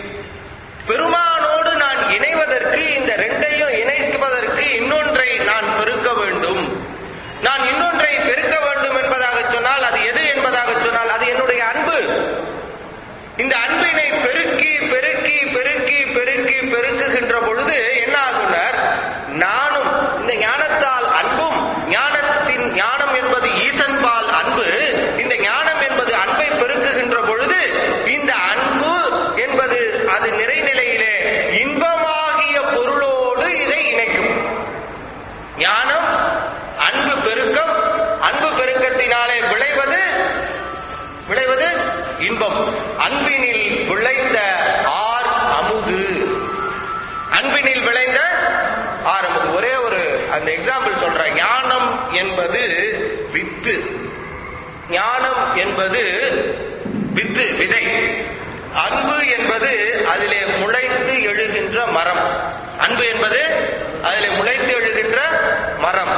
[SPEAKER 1] பெருமானோடு நான் இணைவதற்கு இந்த ரெண்டையும் இணைப்பதற்கு இன்னொன்றை நான் பெருக்க வேண்டும் நான் இன்னொன்றை பெருக்க வேண்டும் என்பதாக சொன்னால் அது எது என்பதாக சொன்னால் அது என்னுடைய அன்பு இந்த அன்பினை பெருக்கி பெருக்கி பெருக்கி பெருக்கி பெருக்குகின்ற பொழுது என்ன ஆகுனர் நானும் இந்த ஞானத்தால் அன்பும் ஞானத்தின் ஞானம் என்பது ஈசன்பால் அன்பு இந்த ஞானம் என்பது அன்பை பெருக்குகின்ற பொழுது இந்த அன்பு என்பது அது நிறைநிலையிலே இன்பமாகிய பொருளோடு இதை இணைக்கும் ஞானம் அன்பு பெருக்கம் அன்பு பெருக்கத்தினாலே விளைவது விளைவது இன்பம் அன்பினில் விளைந்த ஆர் அமுது அன்பினில் விளைந்த ஆர் அமுது ஒரே ஒரு அந்த எக்ஸாம்பிள் சொல்றேன் ஞானம் என்பது வித்து ஞானம் என்பது வித்து விதை அன்பு என்பது அதிலே முளைத்து எழுகின்ற மரம் அன்பு என்பது அதிலே முளைத்து எழுகின்ற மரம்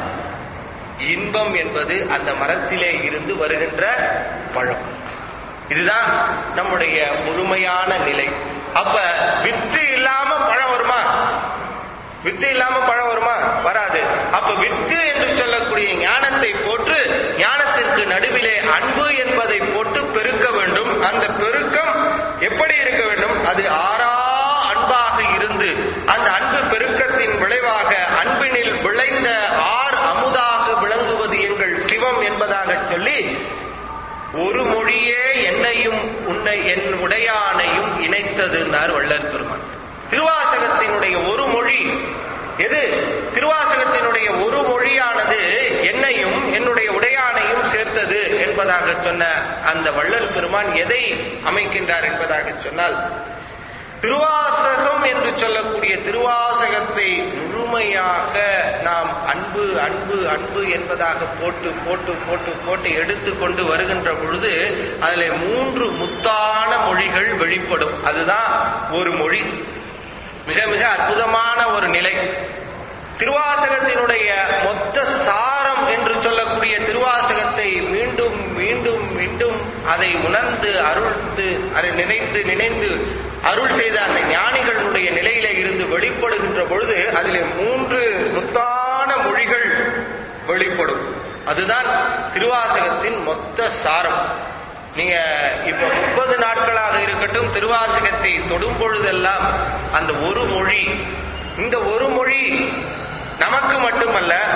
[SPEAKER 1] இன்பம் என்பது அந்த மரத்திலே இருந்து வருகின்ற பழம் இதுதான் நம்முடைய முழுமையான நிலை அப்ப வித்து இல்லாம பழம் வருமா வித்து இல்லாம பழம் வருமா வராது அப்ப வித்து என்று சொல்லக்கூடிய ஞானத்தை போட்டு ஞானத்திற்கு நடுவிலே அன்பு என்பதை போட்டு பெருக்க வேண்டும் அந்த பெருக்கம் எப்படி இருக்க வேண்டும் அது ஆறா அன்பாக இருந்து அந்த அன்பு பெருக்கத்தின் விளைவாக அன்பினில் விளைந்த ஆர் அமுதாக விளங்குவது எங்கள் சிவம் என்பதாக சொல்லி ஒரு மொழியே என்னையும் உன்னை என் உடையானையும் இணைத்ததுன்னார் வள்ளல் பெருமான் திருவாசகத்தினுடைய ஒரு மொழி எது திருவாசகத்தினுடைய ஒரு மொழியானது என்னையும் என்னுடைய உடையானையும் சேர்த்தது என்பதாக சொன்ன அந்த வள்ளல் பெருமான் எதை அமைக்கின்றார் என்பதாக சொன்னால் திருவாசகம் என்று சொல்லக்கூடிய திருவாசகத்தை முழுமையாக நாம் அன்பு அன்பு அன்பு என்பதாக போட்டு போட்டு போட்டு போட்டு எடுத்துக்கொண்டு வருகின்ற பொழுது அதில் மூன்று முத்தான மொழிகள் வெளிப்படும் அதுதான் ஒரு மொழி மிக மிக அற்புதமான ஒரு நிலை திருவாசகத்தினுடைய மொத்த சாரம் என்று சொல்லக்கூடிய திருவாசகத்தை மீண்டும் மீண்டும் மீண்டும் அதை உணர்ந்து அருள்ந்து அதை நினைத்து நினைந்து அருள் செய்த அந்த ஞானிகளுடைய நிலையில இருந்து வெளிப்படுகின்ற பொழுது அதிலே மூன்று முத்தான மொழிகள் வெளிப்படும் அதுதான் திருவாசகத்தின் மொத்த சாரம் நீங்க இப்ப முப்பது நாட்களாக இருக்கட்டும் திருவாசகத்தை தொடும் பொழுதெல்லாம் அந்த ஒரு மொழி இந்த ஒரு மொழி நமக்கு மட்டுமல்ல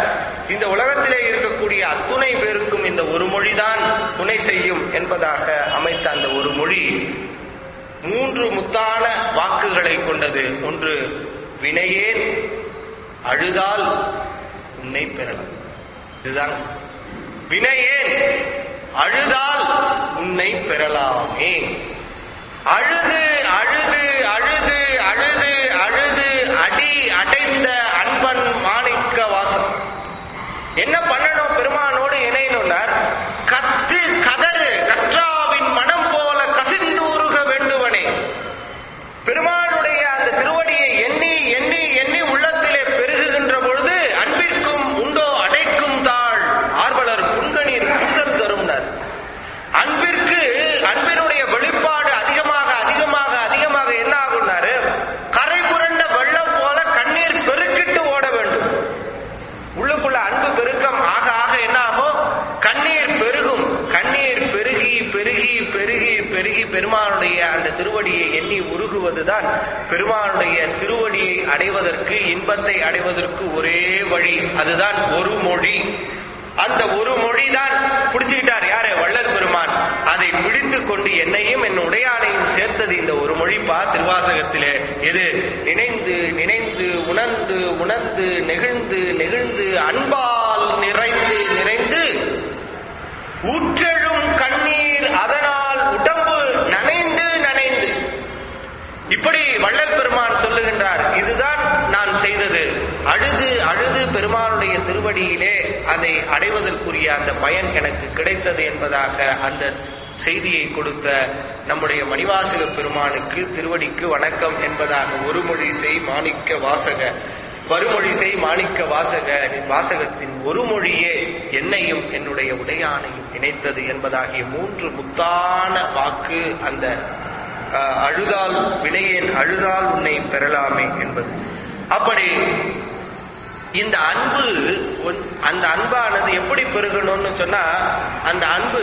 [SPEAKER 1] இந்த உலகத்திலே இருக்கக்கூடிய அத்துணை பேருக்கும் இந்த ஒரு மொழிதான் துணை செய்யும் என்பதாக அமைத்த அந்த ஒரு மொழி மூன்று முத்தான வாக்குகளை கொண்டது ஒன்று வினையேன் அழுதால் உன்னை பெறலாம் இதுதான் வினையேன் அழுதால் உன்னை பெறலாமே அழுது அழுது அழுது அழுது அழுது அடி அடைந்த அன்பன் மாணிக்க வாசம் என்ன பண்ணணும் பெருமானோடு இணையணும்னார் கத்து கதறு கற்றாவின் மனம் போல கசிந்து உருக வேண்டுவனே பெருமானுடைய அந்த திருவடியை எண்ணி எண்ணி எண்ணி உள்ளத்திலே பெருகுகின்ற பொழுது அன்பிற்கும் உண்டோ அடைக்கும் தாழ் ஆர்வலர் புன்கணீர் பூசல் தரும்னர் அன்பிற்கு அன்பினுடைய வெளிப்பாடு அதிகமாக அதிகமாக அதிகமாக என்ன ஆகும்னாரு கரை புரண்ட வெள்ளம் போல கண்ணீர் பெருக்கிட்டு ஓட வேண்டும் உள்ளுக்குள்ள அன்பு பெருக்கம் ஆக ஆக என்ன ஆகும் கண்ணீர் பெருகும் கண்ணீர் பெருகி பெருகி பெருகி பெருகி பெருமானுடைய அந்த திருவடியை எண்ணி உருகுவதுதான் பெருமானுடைய திருவடியை அடைவதற்கு இன்பத்தை அடைவதற்கு ஒரே வழி அதுதான் ஒரு மொழி அந்த ஒரு மொழிதான் பிடிச்சுக்கிட்டார் யாரு வள்ளல் பெருமான் அதை பிடித்துக் கொண்டு என்னையும் என் உடையானையும் சேர்த்தது இந்த ஒரு மொழிப்பா திருவாசகத்திலே எது நினைந்து நினைந்து உணர்ந்து உணர்ந்து நெகிழ்ந்து நெகிழ்ந்து அன்பால் நிறைந்து நிறைந்து ஊற்றெழும் கண்ணீர் அதனால் உடம்பு நனைந்து நனைந்து இப்படி வள்ளல் பெருமான் சொல்லுகின்றார் இதுதான் நான் செய்தது அழுது அழுது பெருமானுடைய திருவடியிலே அதை அடைவதற்குரிய அந்த பயன் எனக்கு கிடைத்தது என்பதாக அந்த செய்தியை கொடுத்த நம்முடைய மணிவாசக பெருமானுக்கு திருவடிக்கு வணக்கம் என்பதாக ஒரு மொழி செய் மாணிக்க வாசக வருமொழி செய் மாணிக்க வாசக வாசகத்தின் ஒரு மொழியே என்னையும் என்னுடைய உடையானையும் இணைத்தது என்பதாகிய மூன்று முத்தான வாக்கு அந்த அஹ், அழுதால் வினையேன் அழுதால் உன்னை பெறலாமே என்பது அப்படி இந்த அன்பு ஒன்- அந்த அன்பானது எப்படி பெருகணும்னு சொன்னா அந்த அன்பு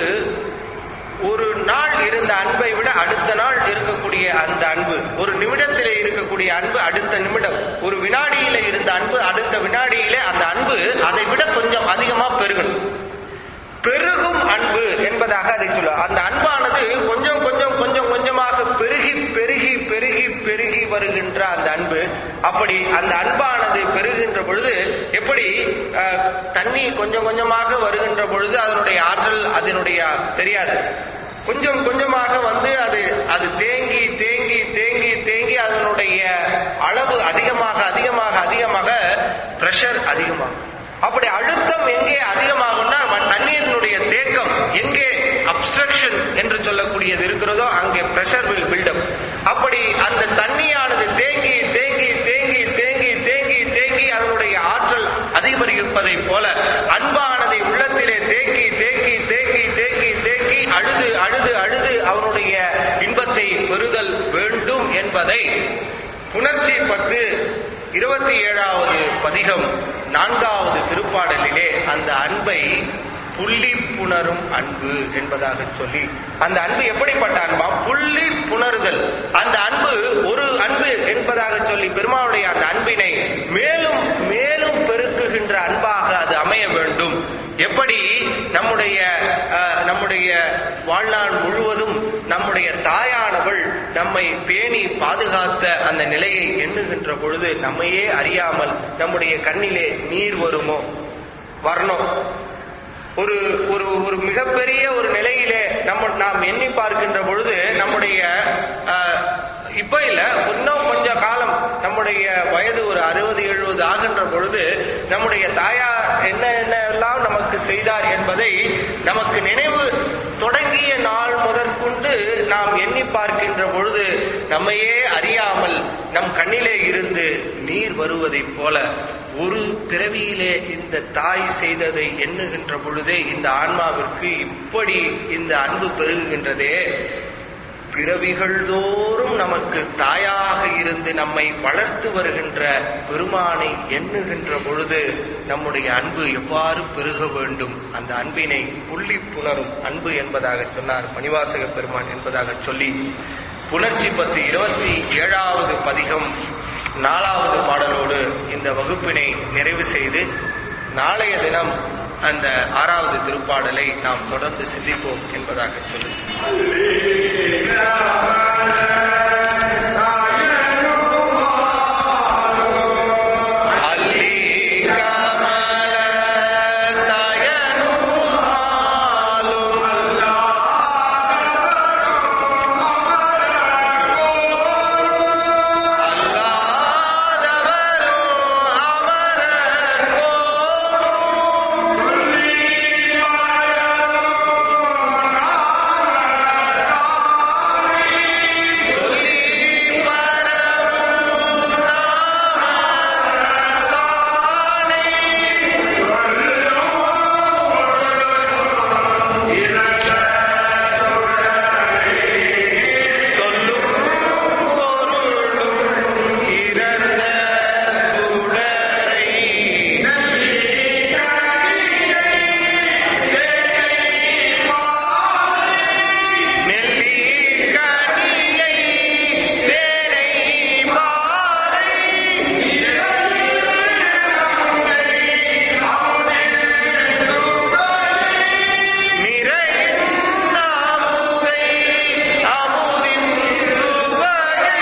[SPEAKER 1] ஒரு நாள் இருந்த அன்பை விட அடுத்த நாள் இருக்கக்கூடிய அந்த அன்பு ஒரு நிமிடத்திலே இருக்கக்கூடிய அன்பு அடுத்த நிமிடம் ஒரு வினாடியில இருந்த அன்பு அடுத்த வினாடியிலே அந்த அன்பு அதை விட கொஞ்சம் அதிகமா பெருகணும் பெருகும் அன்பு என்பதாக அதை சொல்ல அந்த அன்பானது கொஞ்சம் கொஞ்சம் கொஞ்சம் கொஞ்சமாக பெருகி பெருகி பெருகி பெருகி வருகின்ற அந்த அன்பு அப்படி அந்த அன்பானது பெருகின்ற பொழுது எப்படி அஹ், தண்ணி கொஞ்சம் கொஞ்சமாக வருகின்ற பொழுது அதனுடைய ஆற்றல் அதனுடைய தெரியாது கொஞ்சம் கொஞ்சமாக வந்து அது அது தேங்கி தேங்கி தேங்கி தேங்கி அதனுடைய அளவு அதிகமாக அதிகமாக அதிகமாக பிரஷர் அதிகமாகும் அப்படி அழுத்தம் எங்கே அதிகமாகும்னா வ- தண்ணீரினுடைய தேக்கம் எங்கே அப்ஸ்ட்ரக்ஷன் என்று சொல்லக்கூடியது இருக்கிறதோ அங்கே பிரஷர் வில் பில்டப் அப்படி அந்த தண்ணியானது தேங்கி தேங்கி தேங்கி தேங்கி தேங்கி தேங்கி அதனுடைய ஆற்றல் அதிகரிப்பதை போல அன்பானதை உள்ளத்திலே தேக்கி தேக்கி தேக்கி தேக்கி தேக்கி அழுது அழுது அழுது அவனுடைய இன்பத்தை பெறுதல் வேண்டும் என்பதை புணர்ச்சி பத்து இருபத்தி ஏழாவது பதிகம் நான்காவது திருப்பாடலிலே அந்த அன்பை புள்ளி புணரும் அன்பு என்பதாக சொல்லி அந்த அன்பு எப்படிப்பட்ட அன்பா புள்ளி புணருதல் அந்த அன்பு ஒரு அன்பு என்பதாக சொல்லி பெருமாளுடைய அந்த அன்பினை மேலும் மேலும் பெருக்குகின்ற அன்பாக அது அமைய வேண்டும் எப்படி நம்முடைய அஹ், நம்முடைய வாழ்நாள் முழுவதும் நம்முடைய தாயானவள் நம்மை பேணி பாதுகாத்த அந்த நிலையை எண்ணுகின்ற பொழுது நம்மையே அறியாமல் நம்முடைய கண்ணிலே நீர் வருமோ வரணும் ஒரு ஒரு ஒரு மிகப்பெரிய ஒரு நிலையிலே நம்ம நாம் எண்ணி பார்க்கின்ற பொழுது நம்முடைய அஹ், இப்ப இல்ல இன்னும் கொஞ்ச காலம் நம்முடைய வயது ஒரு அறுபது எழுபது ஆகின்ற பொழுது நம்முடைய தாயார் என்ன என்ன எல்லாம் நமக்கு செய்தார் என்பதை நமக்கு நினைவு தொடங்கிய நாள் முதற்கொண்டு நாம் எண்ணி பார்க்கின்ற பொழுது நம்மையே அறியாமல் நம் கண்ணிலே இருந்து நீர் வருவதைப் போல ஒரு பிறவியிலே இந்த தாய் செய்ததை எண்ணுகின்ற பொழுதே இந்த ஆன்மாவிற்கு இப்படி இந்த அன்பு பெருகுகின்றதே பிறவிகள் தோறும் நமக்கு தாயாக இருந்து நம்மை வளர்த்து வருகின்ற பெருமானை எண்ணுகின்ற பொழுது நம்முடைய அன்பு எவ்வாறு பெருக வேண்டும் அந்த அன்பினை புள்ளி புணரும் அன்பு என்பதாக சொன்னார் மணிவாசக பெருமான் என்பதாக சொல்லி புணர்ச்சி பத்து இருபத்தி ஏழாவது பதிகம் நாலாவது பாடலோடு இந்த வகுப்பினை நிறைவு செய்து நாளைய தினம் அந்த ஆறாவது திருப்பாடலை நாம் தொடர்ந்து சிந்திப்போம் என்பதாக சொல்லுங்கள் அல்லி கமல தயனும் ஆளும் அல்லாதவரும் அமரர்கோ சொல்லி பரவும் நாமத்தானே சொல்லும் பொருளும் இறந்த சுடரை நெல்லிக்கனியை தேனை பாலை நிறைந்த அமுதை அமுதின் சுவையை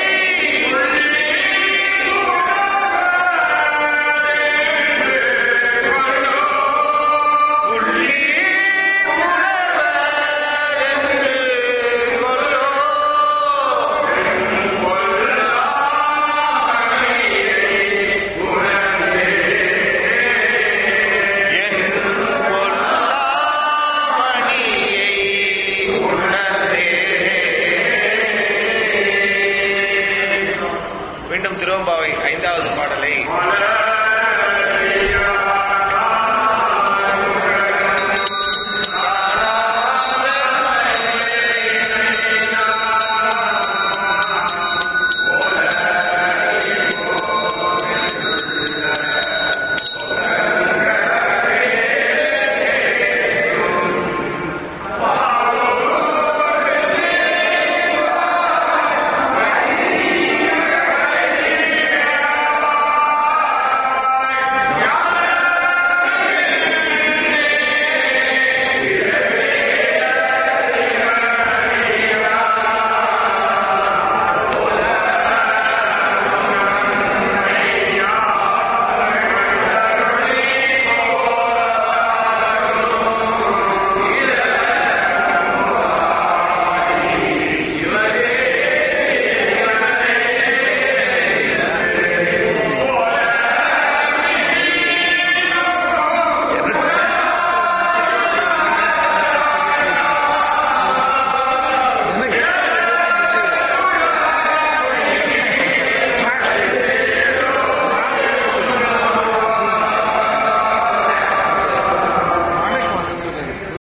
[SPEAKER 1] உள்ளே உணர்வதென்று கொல்லோ என் பொல்லாமணியை உணர்ந்தே